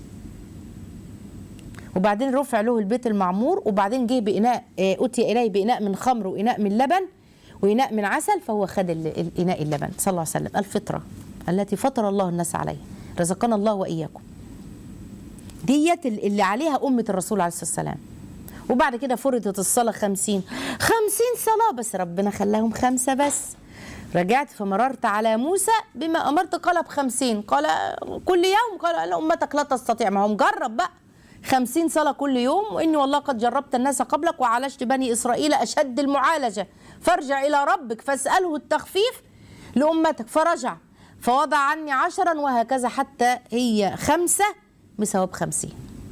وبعدين رفع له البيت المعمور وبعدين جه بإناء أتي إليه بإناء من خمر وإناء من لبن وإناء من عسل فهو خد الإناء اللبن صلى الله عليه وسلم الفطرة التي فطر الله الناس عليها رزقنا الله وإياكم ديت اللي عليها أمة الرسول عليه الصلاة والسلام وبعد كده فرضت الصلاة خمسين خمسين صلاة بس ربنا خلاهم خمسة بس رجعت فمررت على موسى بما أمرت قال بخمسين قال كل يوم قال أمتك لا تستطيع ما هو مجرب بقى خمسين صلاة كل يوم وإني والله قد جربت الناس قبلك وعالجت بني إسرائيل أشد المعالجة فارجع إلى ربك فاسأله التخفيف لأمتك فرجع فوضع عني عشرا وهكذا حتى هي خمسة بثواب خمسين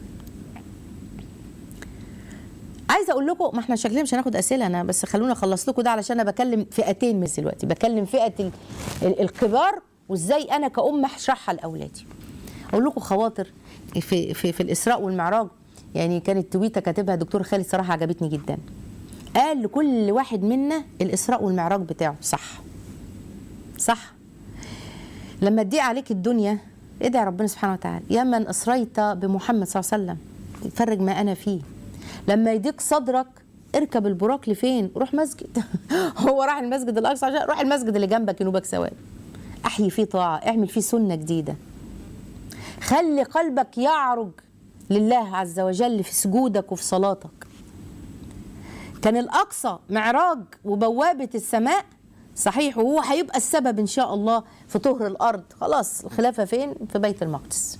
عايزه اقول لكم ما احنا شكلنا مش هناخد اسئله انا بس خلونا اخلص لكم ده علشان انا بكلم فئتين من دلوقتي بكلم فئه الكبار وازاي انا كأم هشرحها لاولادي اقول لكم خواطر في في في الاسراء والمعراج يعني كانت تويته كاتبها دكتور خالد صراحه عجبتني جدا قال لكل واحد منا الاسراء والمعراج بتاعه صح صح لما تضيق عليك الدنيا ادعي ربنا سبحانه وتعالى يا من اسريت بمحمد صلى الله عليه وسلم فرج ما انا فيه لما يضيق صدرك اركب البراق لفين روح مسجد هو راح المسجد الاقصى عشان روح المسجد اللي جنبك ينوبك ثواب احيي فيه طاعه اعمل فيه سنه جديده خلي قلبك يعرج لله عز وجل في سجودك وفي صلاتك كان الأقصى معراج وبوابة السماء صحيح وهو هيبقى السبب إن شاء الله في طهر الأرض خلاص الخلافة فين في بيت المقدس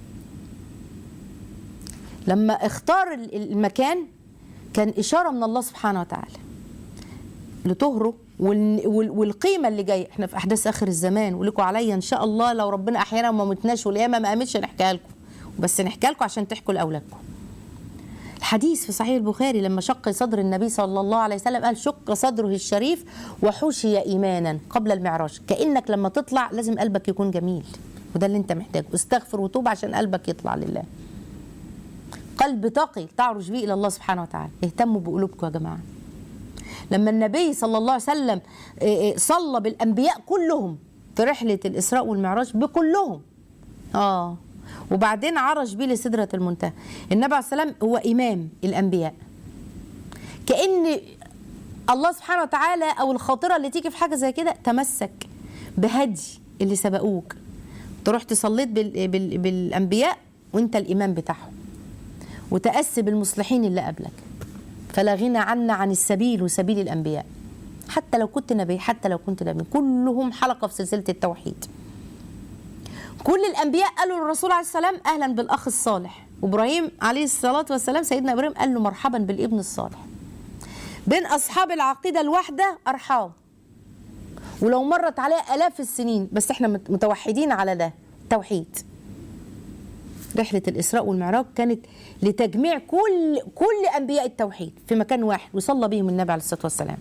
لما اختار المكان كان إشارة من الله سبحانه وتعالى لطهره والقيمه اللي جايه احنا في احداث اخر الزمان ولكم عليا ان شاء الله لو ربنا احيانا وما متناش والقيامه ما قامتش نحكيها لكم بس نحكيها لكم عشان تحكوا لاولادكم الحديث في صحيح البخاري لما شق صدر النبي صلى الله عليه وسلم قال شق صدره الشريف وحشي ايمانا قبل المعراج كانك لما تطلع لازم قلبك يكون جميل وده اللي انت محتاجه استغفر وتوب عشان قلبك يطلع لله قلب تقي تعرج به الى الله سبحانه وتعالى اهتموا بقلوبكم يا جماعه لما النبي صلى الله عليه وسلم إيه إيه صلى بالانبياء كلهم في رحله الاسراء والمعراج بكلهم اه وبعدين عرج بيه لسدره المنتهى النبي عليه السلام هو امام الانبياء كان الله سبحانه وتعالى او الخاطره اللي تيجي في حاجه زي كده تمسك بهدي اللي سبقوك تروح تصليت بال... بال... بالانبياء وانت الامام بتاعهم وتاسي بالمصلحين اللي قبلك فلا غنى عنا عن السبيل وسبيل الانبياء حتى لو كنت نبي حتى لو كنت نبي كلهم حلقه في سلسله التوحيد كل الانبياء قالوا للرسول عليه السلام اهلا بالاخ الصالح وابراهيم عليه الصلاه والسلام سيدنا ابراهيم قال له مرحبا بالابن الصالح بين اصحاب العقيده الواحده ارحام ولو مرت عليها الاف السنين بس احنا مت- متوحدين على ده توحيد رحله الاسراء والمعراج كانت لتجميع كل كل انبياء التوحيد في مكان واحد وصلى بهم النبي عليه الصلاه والسلام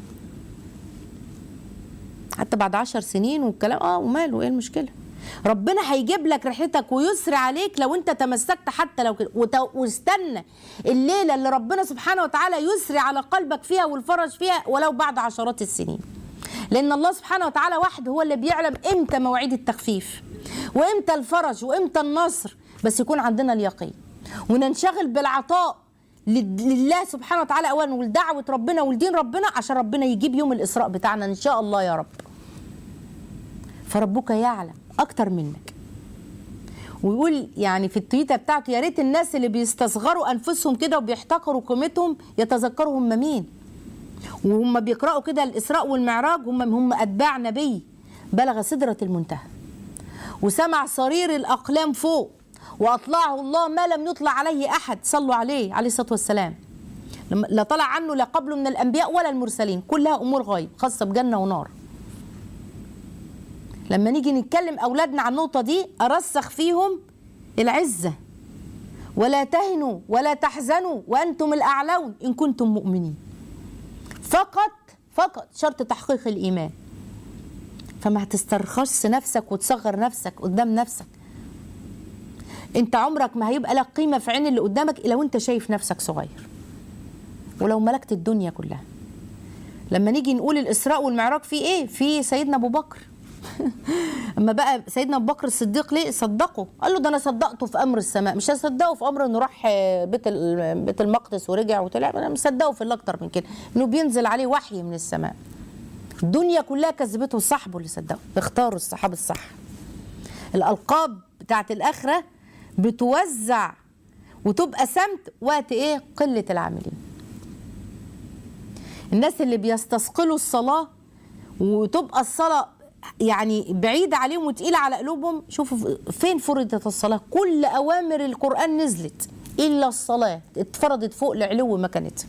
حتى بعد عشر سنين والكلام اه وماله ايه المشكله ربنا هيجيب لك رحلتك ويسري عليك لو انت تمسكت حتى لو كده وت- واستنى الليله اللي ربنا سبحانه وتعالى يسري على قلبك فيها والفرج فيها ولو بعد عشرات السنين لان الله سبحانه وتعالى وحده هو اللي بيعلم امتى مواعيد التخفيف وامتى الفرج وامتى النصر بس يكون عندنا اليقين وننشغل بالعطاء لل- لله سبحانه وتعالى اولا ولدعوه ربنا ولدين ربنا عشان ربنا يجيب يوم الاسراء بتاعنا ان شاء الله يا رب فربك يعلم اكتر منك ويقول يعني في التويته بتاعته يا ريت الناس اللي بيستصغروا انفسهم كده وبيحتقروا قيمتهم يتذكروا هم مين وهم بيقرأوا كده الإسراء والمعراج هم هم أتباع نبي بلغ سدرة المنتهى وسمع صرير الأقلام فوق وأطلعه الله ما لم يطلع عليه أحد صلوا عليه عليه الصلاة والسلام لما- لا طلع عنه لا قبله من الأنبياء ولا المرسلين كلها أمور غيب خاصة بجنة ونار لما نيجي نتكلم أولادنا عن النقطة دي أرسخ فيهم العزة ولا تهنوا ولا تحزنوا وأنتم الأعلون إن كنتم مؤمنين فقط فقط شرط تحقيق الايمان فما هتسترخص نفسك وتصغر نفسك قدام نفسك انت عمرك ما هيبقى لك قيمه في عين اللي قدامك لو انت شايف نفسك صغير ولو ملكت الدنيا كلها لما نيجي نقول الاسراء والمعراج في ايه في سيدنا ابو بكر اما بقى سيدنا ابو بكر الصديق ليه صدقه قال له ده انا صدقته في امر السماء مش هصدقه في امر انه راح آه، بيت ال- بيت المقدس ورجع وطلع انا مصدقه في اللي اكتر من كده انه بينزل عليه وحي من السماء الدنيا كلها كذبته صاحبه اللي صدقه اختاروا الصحاب الصح الالقاب بتاعت الاخره بتوزع وتبقى سمت وقت ايه قله العاملين الناس اللي بيستثقلوا الصلاه وتبقى الصلاه يعني بعيدة عليهم وتقيلة على قلوبهم شوفوا فين فرضت الصلاة كل أوامر القرآن نزلت إلا الصلاة اتفرضت فوق لعلو مكانتها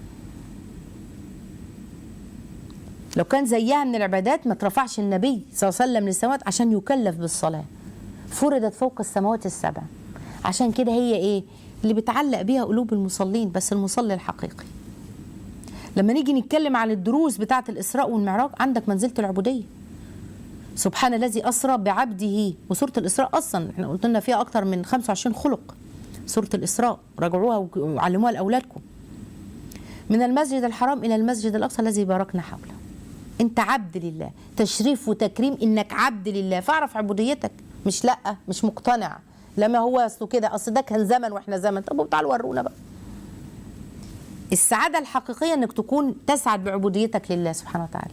لو كان زيها من العبادات ما ترفعش النبي صلى الله عليه وسلم للسماوات عشان يكلف بالصلاة فرضت فوق السماوات السبع عشان كده هي ايه اللي بتعلق بيها قلوب المصلين بس المصلي الحقيقي لما نيجي نتكلم عن الدروس بتاعة الإسراء والمعراج عندك منزلة العبودية سبحان الذي أسرى بعبده وسورة الإسراء أصلا احنا قلت لنا فيها أكتر من 25 خلق سورة الإسراء راجعوها وعلموها لأولادكم من المسجد الحرام إلى المسجد الأقصى الذي باركنا حوله أنت عبد لله تشريف وتكريم إنك عبد لله فاعرف عبوديتك مش لأ مش مقتنع لما هو أصله كده أصل ده كان زمن وإحنا زمن طب تعالوا ورونا بقى السعادة الحقيقية انك تكون تسعد بعبوديتك لله سبحانه وتعالى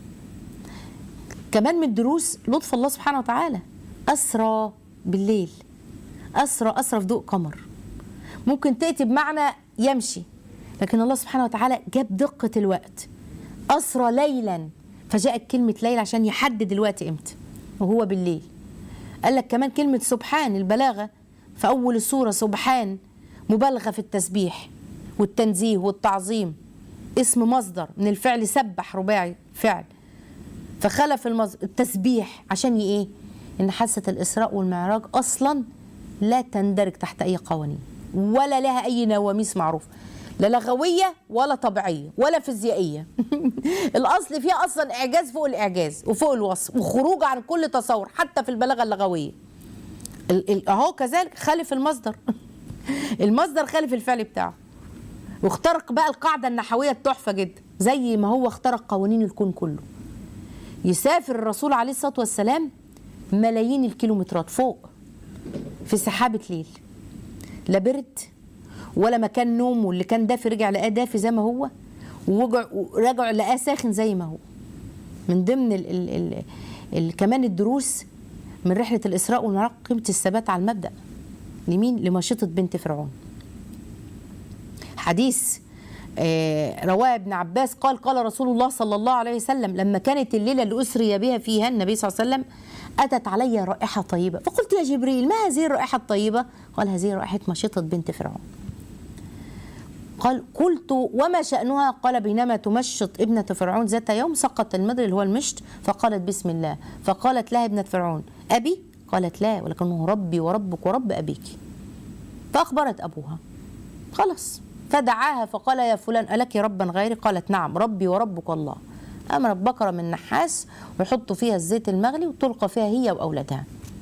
كمان من الدروس لطف الله سبحانه وتعالى أسرى بالليل أسرى أسرى في ضوء قمر ممكن تأتي بمعنى يمشي لكن الله سبحانه وتعالى جاب دقة الوقت أسرى ليلا فجاءت كلمة ليل عشان يحدد الوقت امتى وهو بالليل قال لك كمان كلمة سبحان البلاغة في أول السورة سبحان مبالغة في التسبيح والتنزيه والتعظيم اسم مصدر من الفعل سبح رباعي فعل فخلف المصدر التسبيح عشان ايه ان حادثه الاسراء والمعراج اصلا لا تندرج تحت اي قوانين ولا لها اي نواميس معروفه لا لغويه ولا طبيعيه ولا فيزيائيه الاصل فيها اصلا اعجاز فوق الاعجاز وفوق الوصف وخروج عن كل تصور حتى في البلاغه اللغويه ال- ال- اهو كذلك خالف المصدر المصدر خالف الفعل بتاعه واخترق بقى القاعده النحويه التحفه جدا زي ما هو اخترق قوانين الكون كله يسافر الرسول عليه الصلاه والسلام ملايين الكيلومترات فوق في سحابه ليل لا برد ولا مكان نوم واللي كان دافي رجع لقاه دافي زي ما هو ورجع ورجع لقاه ساخن زي ما هو من ضمن ال ال ال ال كمان الدروس من رحله الاسراء والمعراج قيمه الثبات على المبدا لمين لمشيطه بنت فرعون حديث آه، رواه ابن عباس قال قال رسول الله صلى الله عليه وسلم لما كانت الليله اللي اسري بها فيها النبي صلى الله عليه وسلم اتت علي رائحه طيبه فقلت يا جبريل ما هذه الرائحه الطيبه قال هذه رائحه مشيطه بنت فرعون قال قلت وما شأنها قال بينما تمشط ابنة فرعون ذات يوم سقط المدر اللي هو المشط فقالت بسم الله فقالت لها ابنة فرعون أبي قالت لا ولكنه ربي وربك ورب أبيك فأخبرت أبوها خلاص فدعاها فقال يا فلان ألك ربا غيري قالت نعم ربي وربك الله أمر بقرة من نحاس ويحطوا فيها الزيت المغلي وتلقى فيها هي وأولادها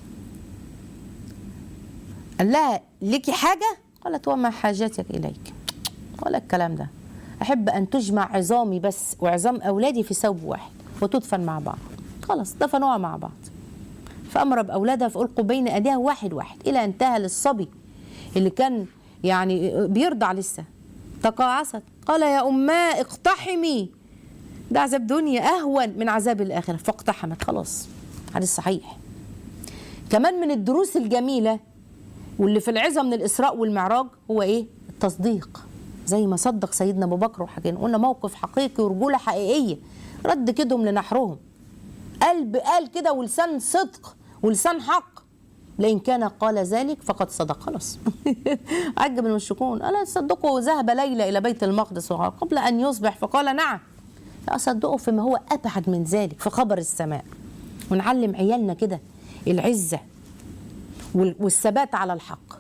قال لها لك حاجة قالت وما حاجتك إليك ولا الكلام ده أحب أن تجمع عظامي بس وعظام أولادي في ثوب واحد وتدفن مع بعض خلاص دفنوها مع بعض فأمر بأولادها فألقوا بين أيديها واحد واحد إلى أن انتهى للصبي اللي كان يعني بيرضع لسه تقاعست قال يا أماه اقتحمي ده عذاب دنيا أهون من عذاب الآخرة فاقتحمت خلاص حديث صحيح كمان من الدروس الجميلة واللي في العظة من الإسراء والمعراج هو إيه؟ التصديق زي ما صدق سيدنا أبو بكر وحكينا قلنا موقف حقيقي ورجولة حقيقية رد كدهم لنحرهم قلب قال كده ولسان صدق ولسان حق لئن كان قال ذلك فقد صدق خلاص عجب المشركون ألا تصدقوا ذهب ليلى إلى بيت المقدس قبل أن يصبح فقال نعم لا أصدقه فيما هو أبعد من ذلك في خبر السماء ونعلم عيالنا كده العزة وال- والثبات على الحق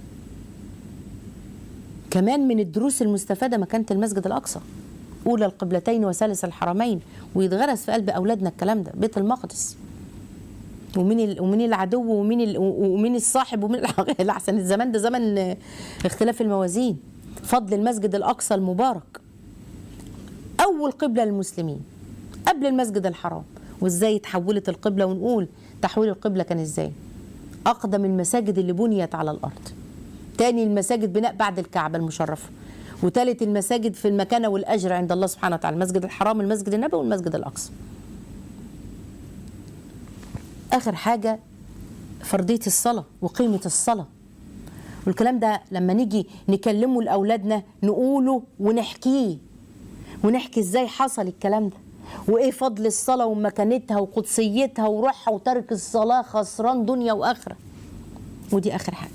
كمان من الدروس المستفادة مكانة المسجد الأقصى أولى القبلتين وثالث الحرمين ويتغرس في قلب أولادنا الكلام ده بيت المقدس ومين ال... ومين العدو ومين ال... ومين الصاحب ومين الح- احسن الزمان ده زمن آه، اختلاف الموازين فضل المسجد الاقصى المبارك اول قبله للمسلمين قبل المسجد الحرام وازاي تحولت القبله ونقول تحويل القبله كان ازاي اقدم المساجد اللي بنيت على الارض تاني المساجد بناء بعد الكعبه المشرفه وثالث المساجد في المكانه والاجر عند الله سبحانه وتعالى المسجد الحرام المسجد النبوي والمسجد الاقصى اخر حاجه فرضيه الصلاه وقيمه الصلاه والكلام ده لما نيجي نكلمه لاولادنا نقوله ونحكيه ونحكي ازاي حصل الكلام ده وايه فضل الصلاه ومكانتها وقدسيتها وروحها وترك الصلاه خسران دنيا واخره ودي اخر حاجه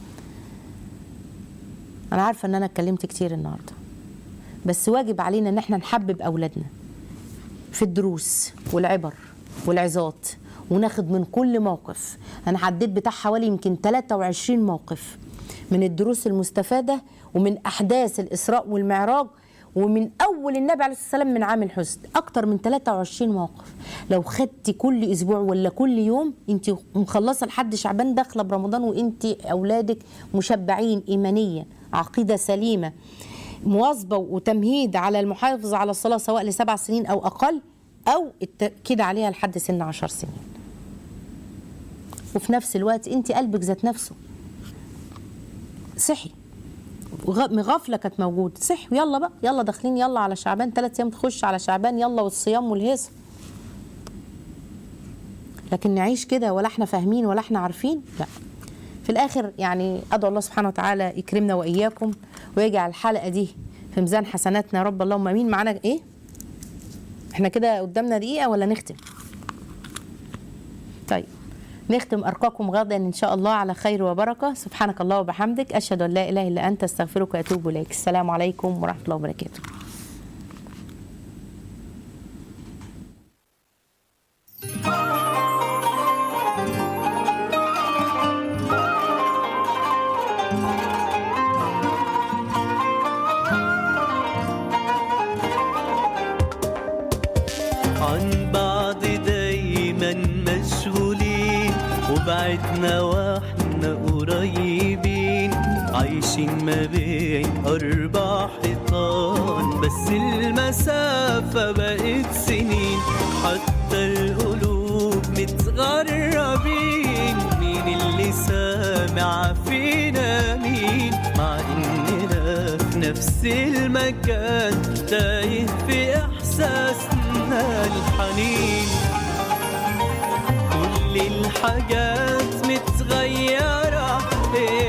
انا عارفه ان انا اتكلمت كتير النهارده بس واجب علينا ان احنا نحبب اولادنا في الدروس والعبر والعظات وناخد من كل موقف انا عديت بتاع حوالي يمكن 23 موقف من الدروس المستفاده ومن احداث الاسراء والمعراج ومن اول النبي عليه الصلاه والسلام من عام الحزن اكتر من 23 موقف لو خدتي كل اسبوع ولا كل يوم انت مخلصه لحد شعبان داخله برمضان وانت اولادك مشبعين ايمانيا عقيده سليمه مواظبه وتمهيد على المحافظه على الصلاه سواء لسبع سنين او اقل او التاكيد عليها لحد سن عشر سنين وفي نفس الوقت انت قلبك ذات نفسه صحي وغ- مغفله كانت موجوده صحي ويلا بقى يلا داخلين يلا على شعبان ثلاث ايام تخش على شعبان يلا والصيام والهيصه لكن نعيش كده ولا احنا فاهمين ولا احنا عارفين لا في الاخر يعني ادعو الله سبحانه وتعالى يكرمنا واياكم ويجعل الحلقه دي في ميزان حسناتنا يا رب اللهم امين معانا ايه احنا كده قدامنا دقيقه ولا نختم طيب نختم أرقاكم غدا إن شاء الله على خير وبركة سبحانك الله وبحمدك أشهد أن لا إله إلا أنت أستغفرك وأتوب إليك السلام عليكم ورحمة الله وبركاته عن بعض دايما مشغولين وبعدنا واحنا قريبين عايشين ما بين أربع حيطان بس المسافة بقت سنين حتى القلوب متغربين مين اللي سامع فينا مين مع إننا في نفس المكان تايه في إحساسنا الحنين كل الحاجات متغيرة إيه